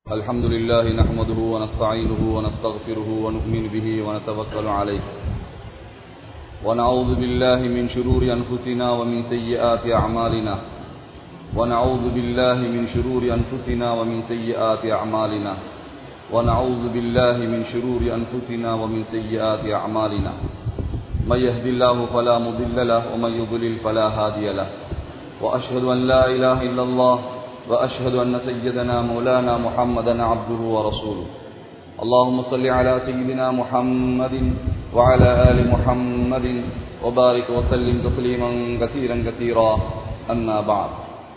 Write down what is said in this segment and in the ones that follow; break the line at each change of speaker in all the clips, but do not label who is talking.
الحمد لله نحمده ونستعينه ونستغفره ونؤمن به ونتوكل عليه ونعوذ بالله من شرور أنفسنا ومن سيئات أعمالنا ونعوذ بالله من شرور أنفسنا ومن سيئات أعمالنا ونعوذ بالله من شرور أنفسنا ومن سيئات أعمالنا من يهد الله فلا مضل له ومن يضلل فلا هادي له وأشهد أن لا إله إلا الله وأشهد أن سيدنا مولانا محمدا عبده ورسوله اللهم صل على سيدنا محمد وعلى آل محمد وبارك وسلم تسليما كثيرا كثيرا أما بعد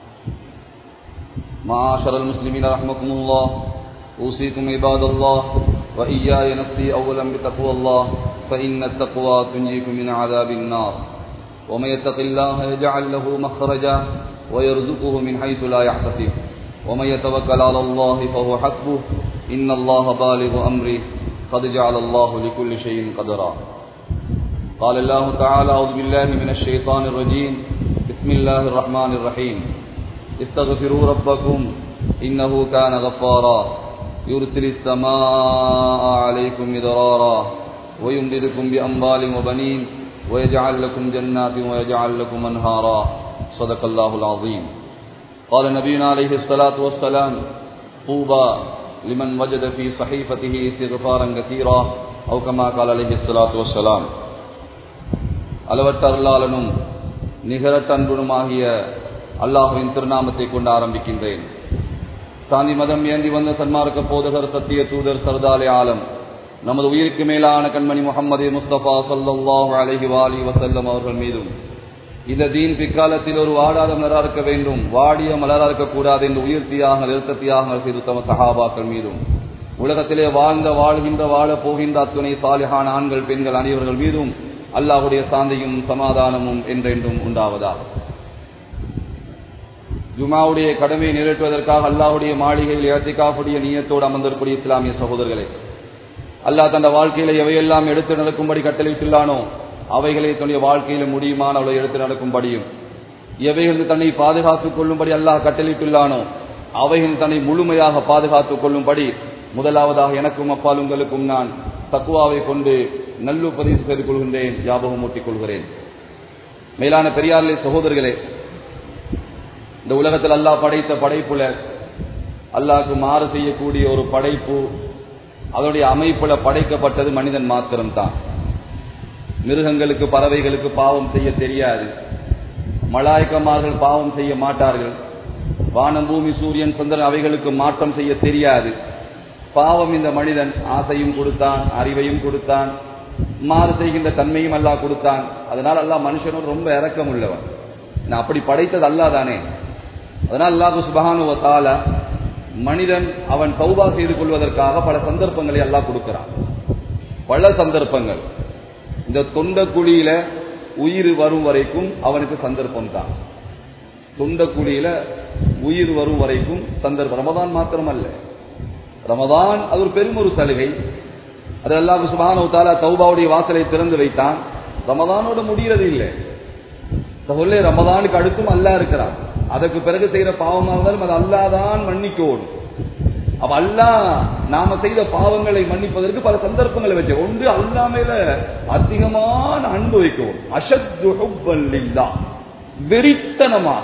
معاشر المسلمين رحمكم الله أوصيكم عباد الله وإياي نفسي أولا بتقوى الله فإن التقوى تنجيكم من عذاب النار ومن يتق الله يجعل له مخرجا ويرزقه من حيث لا يحتسب ومن يتوكل على الله فهو حسبه إن الله بالغ أمره قد جعل الله لكل شيء قدرا قال الله تعالى أعوذ بالله من الشيطان الرجيم بسم الله الرحمن الرحيم استغفروا ربكم إنه كان غفارا يرسل السماء عليكم مدرارا ويمددكم بأموال وبنين ويجعل لكم جنات ويجعل لكم أنهارا صدق الله العظيم قال نبينا عليه الصلاة والسلام طوبى لمن وجد في صحيفته استغفارا كثيرا أو كما قال عليه الصلاة والسلام அளவற்ற அருளாளனும் நிகரட்ட அன்புனுமாகிய அல்லாஹுவின் திருநாமத்தை கொண்டு ஆரம்பிக்கின்றேன் சாந்தி மதம் ஏந்தி வந்த சன்மார்க்க போதகர் சத்திய தூதர் சர்தாலே ஆலம் நமது உயிருக்கு மேலான கண்மணி முகமது முஸ்தபா சல்லாஹூ அலஹி வாலி வசல்லம் அவர்கள் மீதும் இந்த தீன் பிற்காலத்தில் ஒரு வாடாத மலரா இருக்க வேண்டும் வாடிய மலரா இருக்கக்கூடாது என்று உயிர் தியாக நிறுத்த தியாகங்கள் செய்து தம சகாபாக்கள் மீதும் உலகத்திலே வாழ்ந்த வாழ்கின்ற வாழ போகின்ற அத்துணை சாலிகான ஆண்கள் பெண்கள் அனைவர்கள் மீதும் அல்லாஹுடைய சாந்தியும் சமாதானமும் என்றென்றும் உண்டாவதாக ஜுமாவுடைய கடமையை நிறைவேற்றுவதற்காக அல்லாஹுடைய மாளிகையில் ஏத்திகாப்புடைய நீயத்தோடு அமர்ந்திருக்கூடிய இஸ்லாமிய சகோதரர்களே அல்லாஹ் தந்த வாழ்க்கையில எவையெல்லாம் எடுத்து நடக்கும்படி கட்டளையிட்டுள்ளானோ அவைகளை தன்னுடைய வாழ்க்கையில முடியுமான அவளை எடுத்து நடக்கும்படியும் எவைகள் தன்னை பாதுகாத்துக் கொள்ளும்படி அல்லாஹ் கட்டளையிட்டுள்ளானோ அவைகள் தன்னை முழுமையாக பாதுகாத்துக் கொள்ளும்படி முதலாவதாக எனக்கும் அப்பால் உங்களுக்கும் நான் தக்குவாவை கொண்டு நல்லுபதேசம் செய்து கொள்கின்றேன் ஞாபகம் ஊட்டிக் கொள்கிறேன் மேலான பெரியார்லே சகோதரர்களே இந்த உலகத்தில் அல்லாஹ் படைத்த படைப்புல அல்லாஹ்க்கு மாறு செய்யக்கூடிய ஒரு படைப்பு அதனுடைய அமைப்புல படைக்கப்பட்டது மனிதன் மாத்திரம்தான் மிருகங்களுக்கு பறவைகளுக்கு பாவம் செய்ய தெரியாது மலாய்க்கமார்கள் பாவம் செய்ய மாட்டார்கள் வானம் பூமி சூரியன் சந்திரன் அவைகளுக்கு மாற்றம் செய்ய தெரியாது பாவம் இந்த மனிதன் ஆசையும் கொடுத்தான் அறிவையும் கொடுத்தான் மாறு செய்கின்ற தன்மையும் அல்லா கொடுத்தான் அதனால் அல்லா மனுஷனும் ரொம்ப இறக்கம் உள்ளவன் நான் அப்படி படைத்தது அல்லா தானே அதனால் அல்லாஹு சுபகானுவத்தால மனிதன் அவன் தௌபா செய்து கொள்வதற்காக பல சந்தர்ப்பங்களை எல்லாம் கொடுக்கிறான் பல சந்தர்ப்பங்கள் இந்த தொண்ட குழியில உயிர் வரும் வரைக்கும் அவனுக்கு சந்தர்ப்பம் தான் தொண்ட குழியில உயிர் வரும் வரைக்கும் சந்தர்ப்பம் ரமதான் மாத்திரம் அல்ல ரமதான் அது ஒரு பெரும் ஒரு சலுகை அது அல்லாஹ் சுபானவத்தால தௌபாவுடைய வாசலை திறந்து வைத்தான் ரமதானோட முடிகிறது இல்லை சொல்ல ரமதானுக்கு அடுத்தும் அல்லா இருக்கிறான் அதற்கு பிறகு செய்யற பாவமாக இருந்தாலும் அது அல்லாதான் மன்னிக்கோடும் அப்ப அல்லா நாம செய்த பாவங்களை மன்னிப்பதற்கு பல சந்தர்ப்பங்களை வச்சு ஒன்று அல்லா மேல அதிகமான அன்பு வைக்கவும் அசத்துல்லா வெறித்தனமாக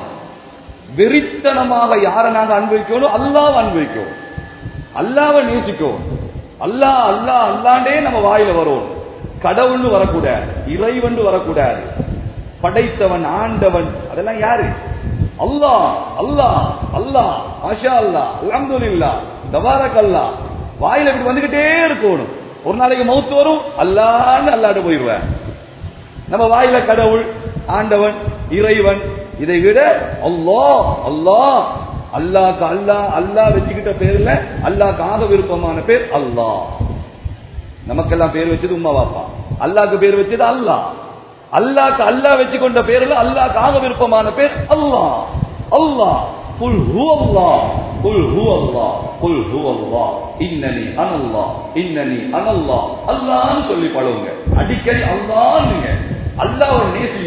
வெறித்தனமாக யாரை நாங்க அனுபவிக்கணும் அல்லாவை அனுபவிக்கணும் அல்லாவை நேசிக்கணும் அல்லா அல்லா அல்லாண்டே நம்ம வாயில வரும் கடவுள்னு வரக்கூடாது இறைவன் வரக்கூடாது படைத்தவன் ஆண்டவன் அதெல்லாம் யாரு அல்லா அல்லா அல்லா மாஷா அல்லா அலமதுல்லா தபாரக் அல்லா வாயில இப்படி வந்துகிட்டே இருக்கணும் ஒரு நாளைக்கு மௌத்து வரும் அல்லான்னு அல்லாட போயிடுவேன் நம்ம வாயில கடவுள் ஆண்டவன் இறைவன் இதை விட அல்லா அல்லா அல்லாக்கு அல்லா அல்லா வச்சுக்கிட்ட பேர்ல அல்லாக்கு ஆக விருப்பமான பேர் அல்லா நமக்கெல்லாம் பேர் வச்சது உமா பாப்பா அல்லாக்கு பேர் வச்சது அல்லா அல்லாக்கு அல்லா வச்சு கொண்ட பேர்ல அல்லாக்கு ஆக விருப்பமான பேர் அல்லா அல்லா குல் ஹு அல்லா குல் ஹு அல்லா குல் ஹு அல்லா இன்னனி அனல்லா இன்னனி அனல்லா அல்லான்னு சொல்லி பழவுங்க அடிக்கடி அல்லான்னுங்க அல்லாவை நேசிங்க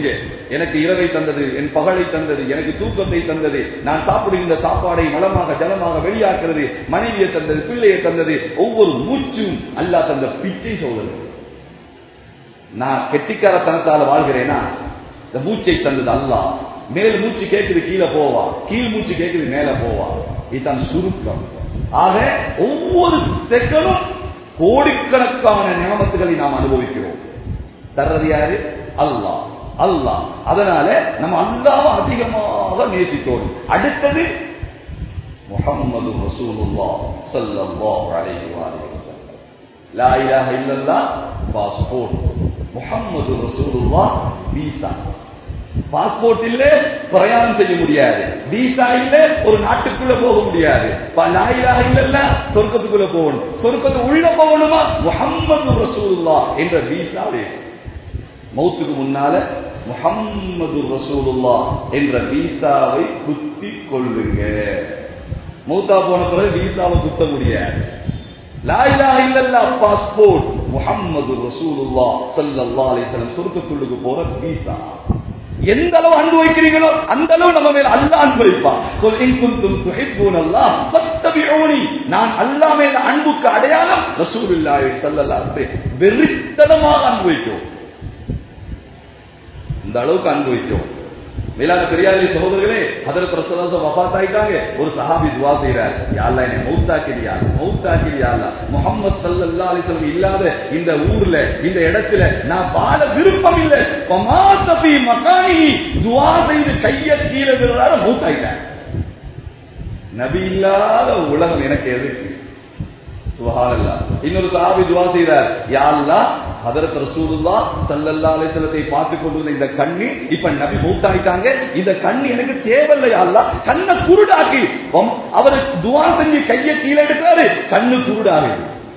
எனக்கு இரவை தந்தது என் பகலை தந்தது எனக்கு தூக்கத்தை தந்தது நான் சாப்பிடுகின்ற சாப்பாடை மலமாக ஜலமாக வெளியாக்குறது மனைவியை தந்தது பிள்ளையை தந்தது ஒவ்வொரு மூச்சும் அல்லாஹ் தந்த பிச்சை சோதனை நான் கெட்டிக்காரத்தனத்தால வாழ்கிறேனா இந்த மூச்சை தந்தது அல்லாஹ் மேல் மூச்சு கேட்குது கீழே போவா கீழ் மூச்சு கேட்குது மேல போவா இதுதான் சுருக்கம் ஆக ஒவ்வொரு செகண்டும் கோடிக்கணக்கான நியமத்துகளை நாம் அனுபவிக்கிறோம் தர்றது யாரு அல்லாஹ் அல்லாஹ் அதனால நம்ம அல்லாஹ் அதிகமாக நேசித்தோம் அடுத்தது முஹம்மது ரசூலுல்லாஹ் ஸல்லல்லாஹு அலைஹி வஸல்லம் லா இலாஹ இல்லல்லாஹ் பாஸ்போர்ட் முஹம்மது ரசூலுல்லாஹ் வீசா பாஸ்போர்ட் இல்ல பிரயாணம் செய்ய முடியாது வீசா இல்ல ஒரு நாட்டுக்குள்ள போக முடியாது லாயிலாக இல்ல சொர்க்கத்துக்குள்ள போகணும் சொர்க்கத்து உள்ள போகணுமா முகம்மது ரசூலுல்லா என்ற வீசா வேணும் மௌத்துக்கு முன்னால முகம்மது ரசூலுல்லா என்ற வீசாவை குத்தி கொள்ளுங்க மௌத்தா போன பிறகு வீசாவை குத்த முடியாது லாயிலா இல்லல்லா பாஸ்போர்ட் முகம்மது ரசூலுல்லா ஸல்லல்லாஹு அலைஹி வஸல்லம் சொர்க்கத்துள்ளுக்கு போற வீசா எந்த அளவு அன்பு வைக்கிறீங்களோ அந்த அளவு நம்ம மேல அல்லாஹ் அன்பு வைப்பான் சொல் இன் குன்தும் துஹிப்பூனல்லாஹ் ஃபத்தபிஊனி நான் அல்லாஹ் மேல அன்புக்கு அடையாளம் ரசூலுல்லாஹி ஸல்லல்லாஹு அலைஹி வஸல்லம் வெறித்தனமாக அன்பு வைக்கும் இந்த அளவுக்கு அன்பு வைக்கும் மேலான பெரியாரி சகோதரர்களே அதற்கு பிரசவம் வபாத் ஆயிட்டாங்க ஒரு சஹாபி துவா செய்யறார் யாழ்லா என்னை மௌத்தாக்கிறியா மௌத்தாக்கிறியா முகமது சல்லல்லா அலிஸ்லம் இல்லாத இந்த ஊர்ல இந்த இடத்துல நான் வாழ விருப்பம் இல்லை பமாசபி மகானி துவா செய்து கைய கீழே விடுறாரு மௌத்தாயிட்டாங்க நபி இல்லாத உலகம் எனக்கு எதுக்கு சுபஹானல்லா இன்னொரு சஹாபி துவா செய்தார் யா அல்லாஹ் ஹதரத் ரசூலுல்லாஹ் ஸல்லல்லாஹு அலைஹி வஸல்லத்தை பார்த்து கொண்டு இந்த கண்ணி இப்ப நபி மூத்தாயிட்டாங்க இந்த கண்ணி எனக்கு தேவையில்லை யா அல்லாஹ் கண்ணை குருடாக்கி அவர் துவா செஞ்சு கையை கீழே எடுக்கிறாரு கண்ணு குருடாகு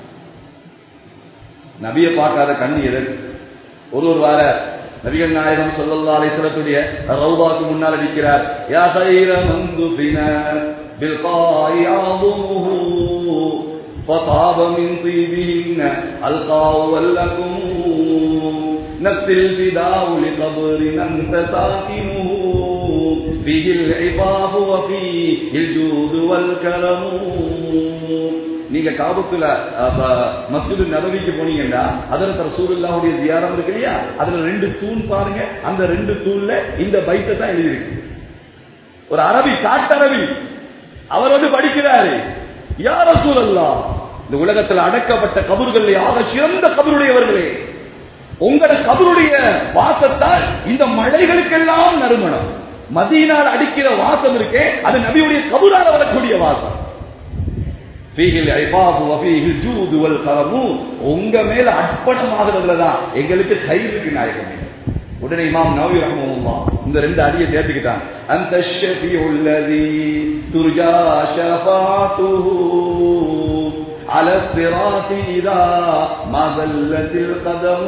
நபியை பார்க்காத கண்ணி எதற்கு ஒரு ஒரு வார நபிகள் நாயகம் சொல்லல்லா அலைஹிஸ்ஸலத்துடைய ரௌதாக்கு முன்னால் அடிக்கிறார் யா சைர மந்து பின பில்காய் ஆதுமுஹு فطاب من طيبهن القاء ولكم نفس الفداء لقبر انت ساكنه فيه العفاف وفيه الجود والكرم நீங்க காபத்துல மஸ்ஜிது நபவிக்கு போனீங்கன்னா அதுல ரசூலுல்லாஹுடைய தியாரம் இருக்கு இல்லையா அதுல ரெண்டு தூண் பாருங்க அந்த ரெண்டு தூண்ல இந்த பைத்தை தான் எழுதியிருக்கு ஒரு அரபி காட்டரபி அவர் வந்து படிக்கிறாரு யார சூழல்லா இந்த உலகத்தில் அடக்கப்பட்ட கபர்கள் ஆக சிறந்த கபருடையவர்களே உங்களோட கபருடைய வாசத்தால் இந்த மலைகளுக்கெல்லாம் நறுமணம் மதியினால் அடிக்கிற வாசம் இருக்கே அது நபியுடைய கபுரால வரக்கூடிய வாசம் உங்க மேல அர்ப்பணமாகிறதுலதான் எங்களுக்கு கை இருக்கு நாயகமே உடனே இமாம் நவி ரஹமுல்லா இந்த ரெண்டு அடியை சேர்த்துக்கிட்டான் அந்த ஷஃபி உள்ளதி துர்ஜா ஷஃபாத்துஹு على الصراط إذا ما زلت القدم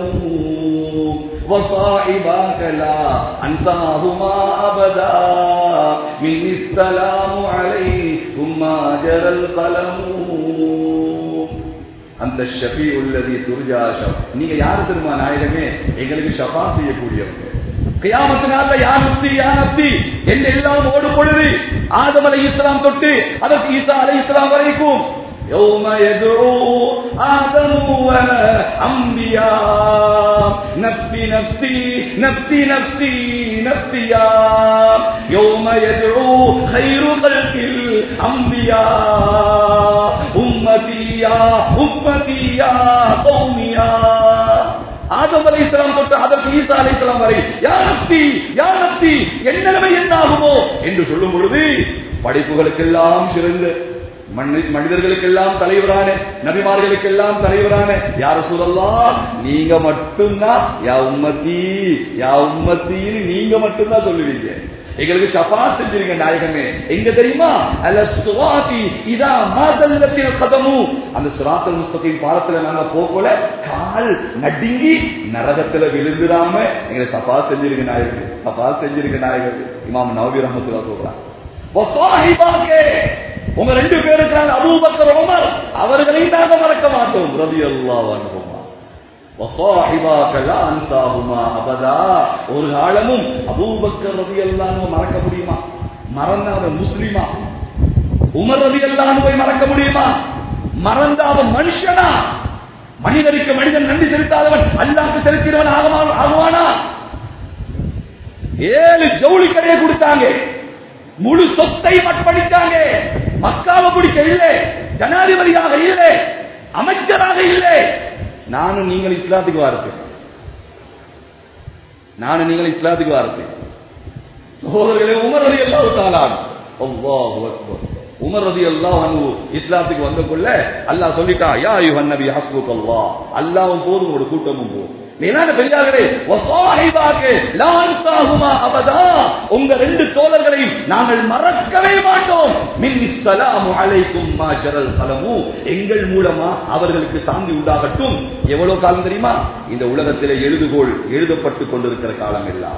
وصاحباك لا أنساهما أبدا من السلام عليكم ما جرى القلم அந்த ஷபி உள்ளதி துர்ஜா ஷப் நீங்க யாரு தெரியுமா நாயகமே எங்களுக்கு ஷபா செய்யக்கூடியவங்க கியாமத்தினால யார் நப்தி யார் நப்தி என்று எல்லாம் ஓடும் பொழுது ஆதம் அலை இஸ்லாம் தொட்டு அதற்கு ஈசா அலை இஸ்லாம் வரைக்கும் يوم يدعو آدم والأنبياء نفسي نفسي نفسي نفسي نفسي يا يوم يدعو خير خلق الأنبياء أمتي يا أمتي يا قومي يا ஆதம் அலை இஸ்லாம் தொட்டு அதற்கு ஈசா அலை இஸ்லாம் வரை யார் நப்தி யார் நப்தி என் நிலைமை என்ன ஆகுமோ என்று சொல்லும் பொழுது படைப்புகளுக்கெல்லாம் சிறந்த மனிதர்களுக்கெல்லாம் தலைவரான நபிமார்களுக்கெல்லாம் தலைவரான யார சூழல்லாம் நீங்க மட்டும்தான் யா உம்மத்தி யா உம்மத்தின்னு நீங்க மட்டும்தான் சொல்லுவீங்க எங்களுக்கு ஷபா செஞ்சிருங்க நாயகமே எங்க தெரியுமா அல்ல சுவாதி இதா மாதல்லத்தில் கதமு அந்த சுராத்தல் முஸ்தகின் பாலத்துல நாங்க போகல கால் நடுங்கி நரகத்துல விழுந்துடாம எங்களை சபா செஞ்சிருக்க நாயகமே சபா செஞ்சிருக்க நாயகமே இமாம் நவபி ரஹமத்துல்லா சொல்றாங்க உங்க ரெண்டு பேருக்கு அபூபக்கர் உமர் அவர்களையும் நாங்க மறக்க மாட்டோம் ரவி அல்லா
வசாஹிபாக லா அன்சாஹுமா அபதா ஒரு காலமும் அபூபக்கர் ரலியல்லாஹு அன்ஹு மறக்க முடியுமா மறந்த அவன் முஸ்லிமா உமர் ரலியல்லாஹு அன்ஹு போய் மறக்க முடியுமா மறந்த அவன் மனுஷனா மனிதருக்கு மனிதன் நன்றி செலுத்தாதவன் அல்லாஹ்க்கு செலுத்தினவன் ஆகமா- ஆகுவானா ஏழு ஜவுளி கடையை கொடுத்தாங்க முழு சொத்தை மட்படித்தாங்க மக்காவை பிடிக்க இல்லை ஜனாதிபதியாக இல்லை அமைச்சராக இல்லை நானும் நீங்கள் இஸ்லாத்துக்கு வாரது நானும் நீங்கள் இஸ்லாத்துக்கு வாரது சகோதரர்களே உமர் ரதி அல்லாஹ் தாலான் அல்லாஹு அக்பர் உமர் ரதி அல்லாஹ் அன்ஹு இஸ்லாத்துக்கு வந்த கொள்ள அல்லாஹ் சொல்லிட்டா யா அய்யுஹன் நபி ஹஸ்புக் அல்லாஹ் அல்லாஹ்வும் போதும் உங்களோட கூட்டமும் போதும் மேலான பெரியார்களே வசாஹிபாக்கு லா அன்சாஹுமா அபதா உங்க ரெண்டு தோழர்களையும் நாங்கள் மறக்கவே மாட்டோம் மின் ஸலாமு அலைக்கும் மா ஜரல் கலமு எங்கள் மூலமா அவர்களுக்கு சாந்தி உண்டாகட்டும் எவ்வளவு காலம் தெரியுமா இந்த உலகத்திலே எழுதுகோள் எழுதப்பட்டு கொண்டிருக்கிற காலம் எல்லாம்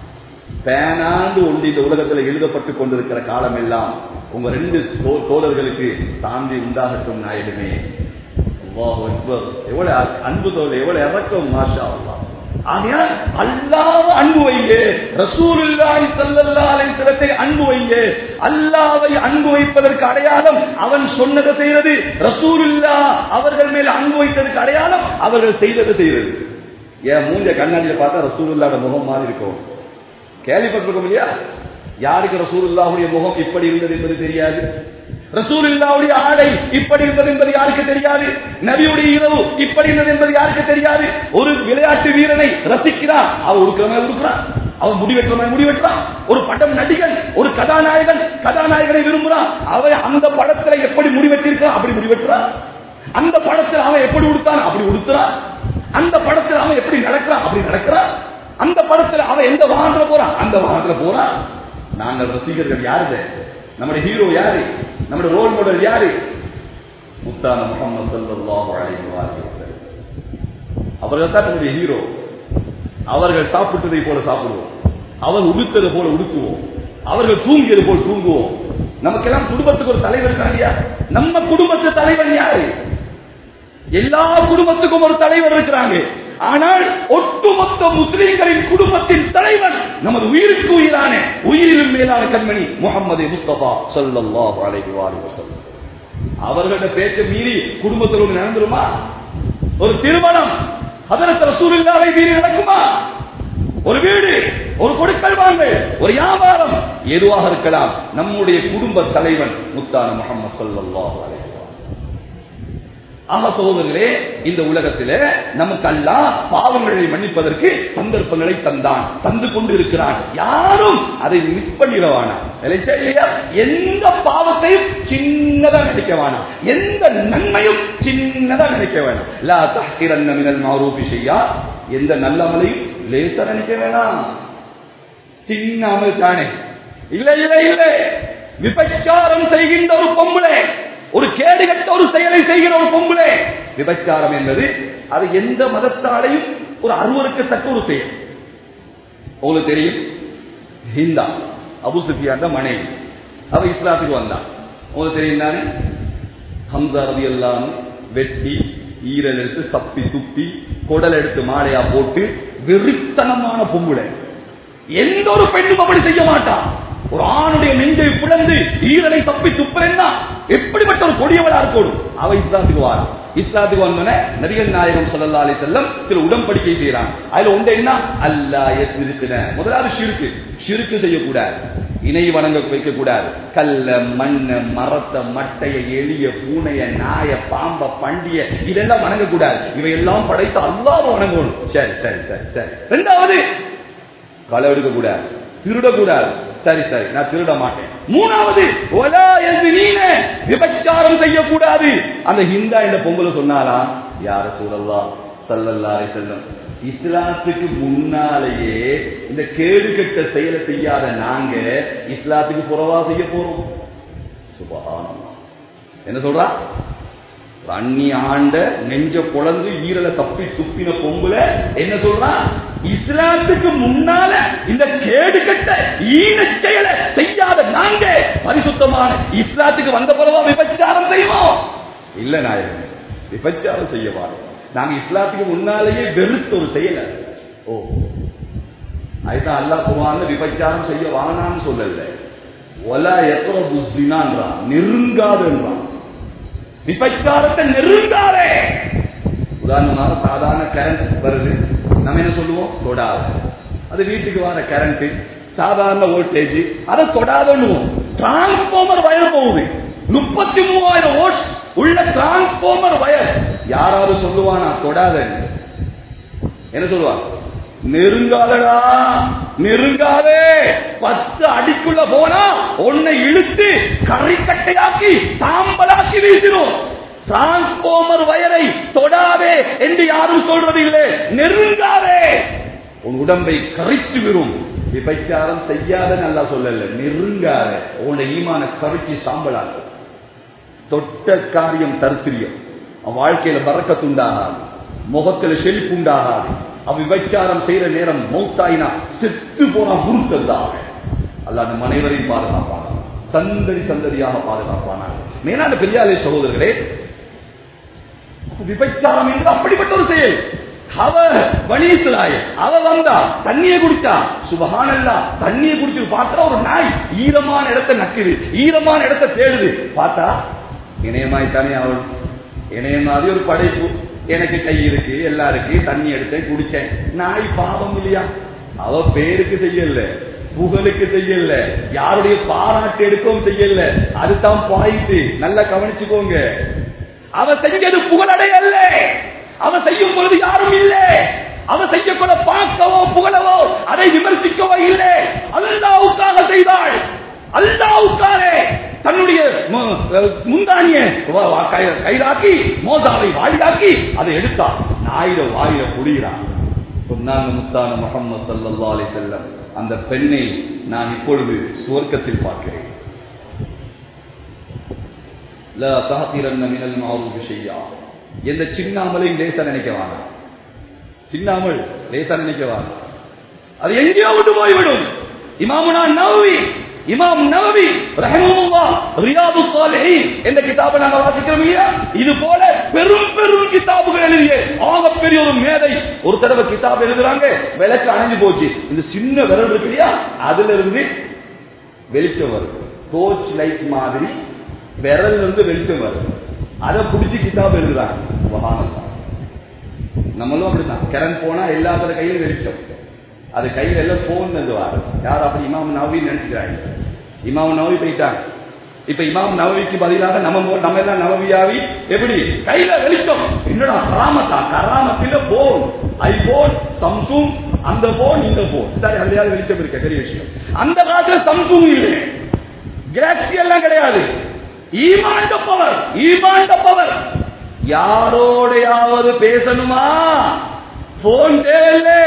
பேனாண்டு ஒன்று இந்த உலகத்தில் எழுதப்பட்டு கொண்டிருக்கிற காலம் எல்லாம் உங்க ரெண்டு தோ- தோழர்களுக்கு சாந்தி உண்டாகட்டும் நாயகமே அல்லாஹ் அக்பர். எவ்வளவு அ- அன்பு தோழர் எவ்வளவு இறக்கம் மாஷா அல்லாஹ் ஆகையால் அல்லாஹ் அன்பு வைங்க ரசூலுல்லாஹி ஸல்லல்லாஹு அலைஹி வஸல்லத்தை அன்பு வைங்க அல்லாஹ்வை அன்பு வைப்பதற்கு அடையாளம் அவன் சொன்னதை செய்யறது ரசூலுல்லாஹ் அவர்கள் மேல் அன்பு வைத்ததற்கு அடையாளம் அவர்கள் செய்ததை செய்யறது ஏன் மூஞ்ச கண்ணாடியில பார்த்தா ரசூலுல்லாஹோட முகம் மாதிரி இருக்கும் கேள்விப்பட்டிருக்கோம் இல்லையா யாருக்கு ரசூலுல்லாஹுடைய முகம் இப்படி இருந்தது என்பது தெரியாது ரசூலுல்லாஹுடைய ஆடை இப்படி இருந்தது என்பது யாருக்கு தெரியாது நபியுடைய இரவு இப்படி இருந்தது என்பது யாருக்கு தெரியாது ஒரு விளையாட்டு வீரனை ரசிக்கிறான் அவன் உடுக்கிறவன் உடுக்கிறான் அவன் முடிவெற்றவன் முடிவெற்றான் ஒரு படம் நடிகன் ஒரு கதாநாயகன் கதாநாயகனை விரும்புறான் அவன் அந்த படத்துல எப்படி முடிவெற்றிருக்கான் அப்படி முடிவெற்றான் அந்த படத்தில் அவன் எப்படி உடுத்தான் அப்படி உடுத்துறான் அந்த படத்தில் அவன் எப்படி நடக்கிறான் அப்படி நடக்கிறான் அந்த படத்துல அவன் எந்த வாகனத்துல போறான் அந்த வாகனத்துல போறான் நாங்கள் ரசிகர்கள் யாரு நம்முடைய ஹீரோ யாரு நம்முடைய ரோல் மாடல் யாரு முத்தான முகமது ஸல்லல்லாஹு அலைஹி வஸல்லம் அவர்கள் தான் நம்முடைய ஹீரோ அவர்கள் சாப்பிட்டதை போல சாப்பிடுவோம் அவர் உடுத்ததை போல உடுத்துவோம் அவர்கள் தூங்கியது போல் தூங்குவோம் நமக்கெல்லாம் குடும்பத்துக்கு ஒரு தலைவர் இருக்காங்க இல்லையா? நம்ம குடும்பத்து தலைவர் யாரு எல்லா குடும்பத்துக்கும் ஒரு தலைவர் இருக்கிறாங்க ஆனால் ஒட்டுமொத்த முஸ்லிம்களின் குடும்பத்தின் தலைவர் நமது உயிருக்கு உயிரான உயிரிலும் மேலான கண்மணி முகமது முஸ்தபா ஸல்லல்லாஹு அலைஹி வஸல்லம் அவர்களோட பேச்சை மீறி குடும்பத்தில் ஒன்று நடந்துருமா ஒரு திருமணம் அதற்கு ரசூலுல்லாவை மீறி நடக்குமா ஒரு வீடு ஒரு கொடுக்கல் வாங்க ஒரு வியாபாரம் எதுவாக இருக்கலாம் நம்முடைய குடும்ப தலைவன் முத்தான முகமது ஸல்லல்லாஹு அலைஹி வஸல்லம் ஆக சகோதரர்களே இந்த உலகத்திலே நமக்கு அல்லாஹ் பாவங்களை மன்னிப்பதற்கு சந்தர்ப்பங்களை தந்தான் தந்து கொண்டு இருக்கிறான் யாரும் அதை மிஸ் பண்ணிடவானா இல்லையா எந்த பாவத்தையும் சின்னதா நினைக்க வேணாம் எந்த நன்மையும் சின்னதா நினைக்க வேணாம் லா தஹ்கிரன்ன மினல் மஅரூஃபி ஷையா எந்த நல்ல அமலையும் லேசா நினைக்க வேணாம் சின்ன அமல் தானே இல்லை இல்லை இல்லை விபச்சாரம் செய்கின்ற ஒரு பொம்பளை ஒரு கேடுகட்ட ஒரு செயலை செய்கிற ஒரு பொம்பளை விபச்சாரம் என்பது அது எந்த மதத்தாலையும் ஒரு அருவருக்கத்தக்க ஒரு செயல் உங்களுக்கு தெரியும் ஹிந்தா அபு சுஃபியான் தான் மனைவி அவ இஸ்லாத்துக்கு வந்தான் உங்களுக்கு தெரியும் தானே ஹம்சா ரவி எல்லாம் வெட்டி ஈரல் எடுத்து சப்பி துப்பி குடல் எடுத்து மாலையா போட்டு வெறித்தனமான பொம்புளை எந்த ஒரு பெண்ணும் அப்படி செய்ய மாட்டான் ஒரு ஆணுடைய நெஞ்சை பிளந்து ஈரலை தப்பி துப்புறேன்னா எப்படிப்பட்ட ஒரு கொடியவளா இருக்கணும் அவ இஸ்லாத்துக்கு வாரா இஸ்லாத்துக்கு வந்தோடனே நபிகள் நாயகம் ஸல்லல்லாஹு அலைஹி வஸல்லம் சில உடன்படிக்கை செய்யறாங்க அதுல ஒன்று என்ன அல்லா யஸ்ரிக்ன முதலாவது ஷிர்கு ஷிர்கு செய்யக்கூடாது இணை வணங்க வைக்க கூடாது கல்ல மண்ண மரத்த மட்டைய எளிய பூனைய நாய பாம்ப பண்டிய இதெல்லாம் வணங்கக்கூடாது இவையெல்லாம் படைத்து அல்லாஹ் வணங்கணும் சரி சரி சரி சரி ரெண்டாவது களை எடுக்க கூடாது திருடக்கூடாது சரி சரி நான் திருட மாட்டேன் மூணாவது ஒலா எஸ்ரீன, விபச்சாரம் செய்யக்கூடாது அந்த ஹிந்தா இந்த பொங்கல சொன்னாரா யார சூழல்லா சல்லல்லாரை செல்லம் இஸ்லாத்துக்கு முன்னாலேயே இந்த கேடு கெட்ட செயலை செய்யாத நாங்க இஸ்லாத்துக்கு புறவா செய்ய போறோம் சுபஹானல்லாஹ். என்ன சொல்றா ஒரு அந்நி ஆண்ட நெஞ்ச குழந்து ஈரல தப்பி துப்பின பொம்புல என்ன சொல்றான் இஸ்லாத்துக்கு முன்னால இந்த கேடு கட்ட ஈன செயலை செய்யாத நாங்க பரிசுத்தமான இஸ்லாத்துக்கு வந்த பிறவா விபச்சாரம் செய்வோம் இல்ல நாயகன் விபச்சாரம் செய்ய மாட்டோம் நாங்க இஸ்லாத்துக்கு முன்னாலேயே வெறுத்த ஒரு செயல் அது. ஓ அதுதான் அல்லாஹ் குர்ஆன்ல விபச்சாரம் செய்ய வானான்னு சொல்லல ஒலா எத்தனை புஸ்தினான்றான் நெருங்காதுன்றான் விபச்சாரத்தை நெருங்காதே உதாரணமாக சாதாரண கரண்ட் வருது நம்ம என்ன சொல்லுவோம் தொடாது அது வீட்டுக்கு வர கரண்ட் சாதாரண வோல்டேஜ் அதை தொடாதன்னுவோம் டிரான்ஸ்பார்மர் வயர் போகுது முப்பத்தி மூவாயிரம் வோல்ட் உள்ள டிரான்ஸ்பார்மர் வயர் யாராவது சொல்லுவானா தொடாதன்னு என்ன சொல்லுவா நெருங்காதடா நெருங்காதே பத்து அடிக்குள்ள போனா உன்னை இழுத்து கறிக்கட்டையாக்கி சாம்பலாக்கி வீசிடும் டிரான்ஸ்பார்மர் வயரை தொடாதே என்று யாரும் சொல்றது இல்லை நெருங்காதே உன் உடம்பை கரைத்து விடும் விபச்சாரம் செய்யாத நல்லா சொல்லல நெருங்காத உன்னை ஈமான கரைச்சி சாம்பலாக்கு தொட்ட காரியம் தருத்திரியம் அவன் வாழ்க்கையில பறக்கத்துண்டாகாது முகத்துல செழிப்புண்டாகாது அவ விபச்சாரம் செய்யற நேரம் மௌத்தாயினா செத்து போனா முறுக்கந்தாக அல்ல அந்த அனைவரையும் பாதுகாப்பான சந்தடி சந்தடியாக பாதுகாப்பான மேலான பெரியாலே சகோதரர்களே விபச்சாரம் என்று அப்படிப்பட்ட ஒரு செயல் அவ வணிசுலாய அவ வந்தா தண்ணியை குடிச்சா சுபகானல்லா தண்ணியை குடிச்சு பார்த்தா ஒரு நாய் ஈரமான இடத்தை நக்குது ஈரமான இடத்தை தேடுது பார்த்தா இணையமாய் தானே அவள் இணைய மாதிரி ஒரு படைப்பு எனக்கு கை இருக்கு எல்லாம் இருக்கு தண்ணி எடுத்தேன் குடிச்சேன் நாய் பாவம் இல்லையா அவ பேருக்கு செய்யல புகழுக்கு செய்யல யாருடைய பாராட்டு எடுக்கவும் செய்யல அதுதான் பாயிட்டு நல்லா கவனிச்சுக்கோங்க அவ செஞ்சது புகழடைய அல்ல அவ செய்யும் பொழுது யாரும் இல்லை அவ செய்யக்கூட பார்க்கவோ புகழவோ அதை விமர்சிக்கவோ இல்லை அல்லாவுக்காக செய்தாள் அல்லாவுக்காக தன்னுடைய மு- அஹ் முந்தானிய வ- வ- கை- கைதாக்கி மோசாவை வாயிலாக்கி அதை எடுத்தார் நாயிர வாயில புரிகிறார் சொன்னாங்க முத்தான முகமது சல்லா அலி செல்லம் அந்த பெண்ணை நான் இப்பொழுது சுவர்க்கத்தில் பார்க்கிறேன் لا تحقرن من المعروف شيئا எந்த சின்ன அமலையும் லேசா நினைக்க வேணாம் சின்ன அமல் லேசா நினைக்க வேணாம் அது எங்கேயோ விட்டு போய்விடும் இமாமுனா நவவி இமாம் நவவி ரஹ்மத்துல்லாஹ் ரியாது ஸாலிஹீன் என்ற கிதாபை நாங்க வாசிக்கிறோம் இல்லையா இது போல பெரும் பெரும் கிதாபுகள் எழுதிய ஆக பெரிய ஒரு மேதை ஒரு தடவை கிதாப் எழுதுறாங்க விளக்கு அணைஞ்சு போச்சு இந்த சின்ன விரல் இருக்கு இல்லையா அதுல இருந்து வெளிச்சம் வருது டோர்ச் லைட் மாதிரி விரல்ல இருந்து வெளிச்சம் வருது அதை பிடிச்சி கிதாப் எழுதுறாங்க சுபஹானல்லாஹ். நம்மளும் அப்படிதான் கரண்ட் போனா எல்லாத்தோட கையிலும் வெளிச்சம் அது கையில எல்லாம் போன் எழுதுவார் யார் அப்படி இமாம் நவவி நினைச்சுக்கிறாங்க இமாம் நவவி போயிட்டாங்க இப்ப இமாம் நவவிக்கு பதிலாக நம்ம மோ- நம்ம எல்லாம் நவவியாவி எப்படி கையில வெளிச்சம் என்னடா கராமத்தா கராமத்தில போன் ஐபோன் சம்சுங் அந்த போன் இந்த போன் சரி அதுலயாவது வெளிச்சம் இருக்க பெரிய விஷயம் அந்த காலத்துல சம்சுங் இல்லை கேலக்சி எல்லாம் கிடையாது ஈமாண்ட பவர் ஈமாண்ட பவர் யாரோடையாவது பேசணுமா போன் தேவையில்லை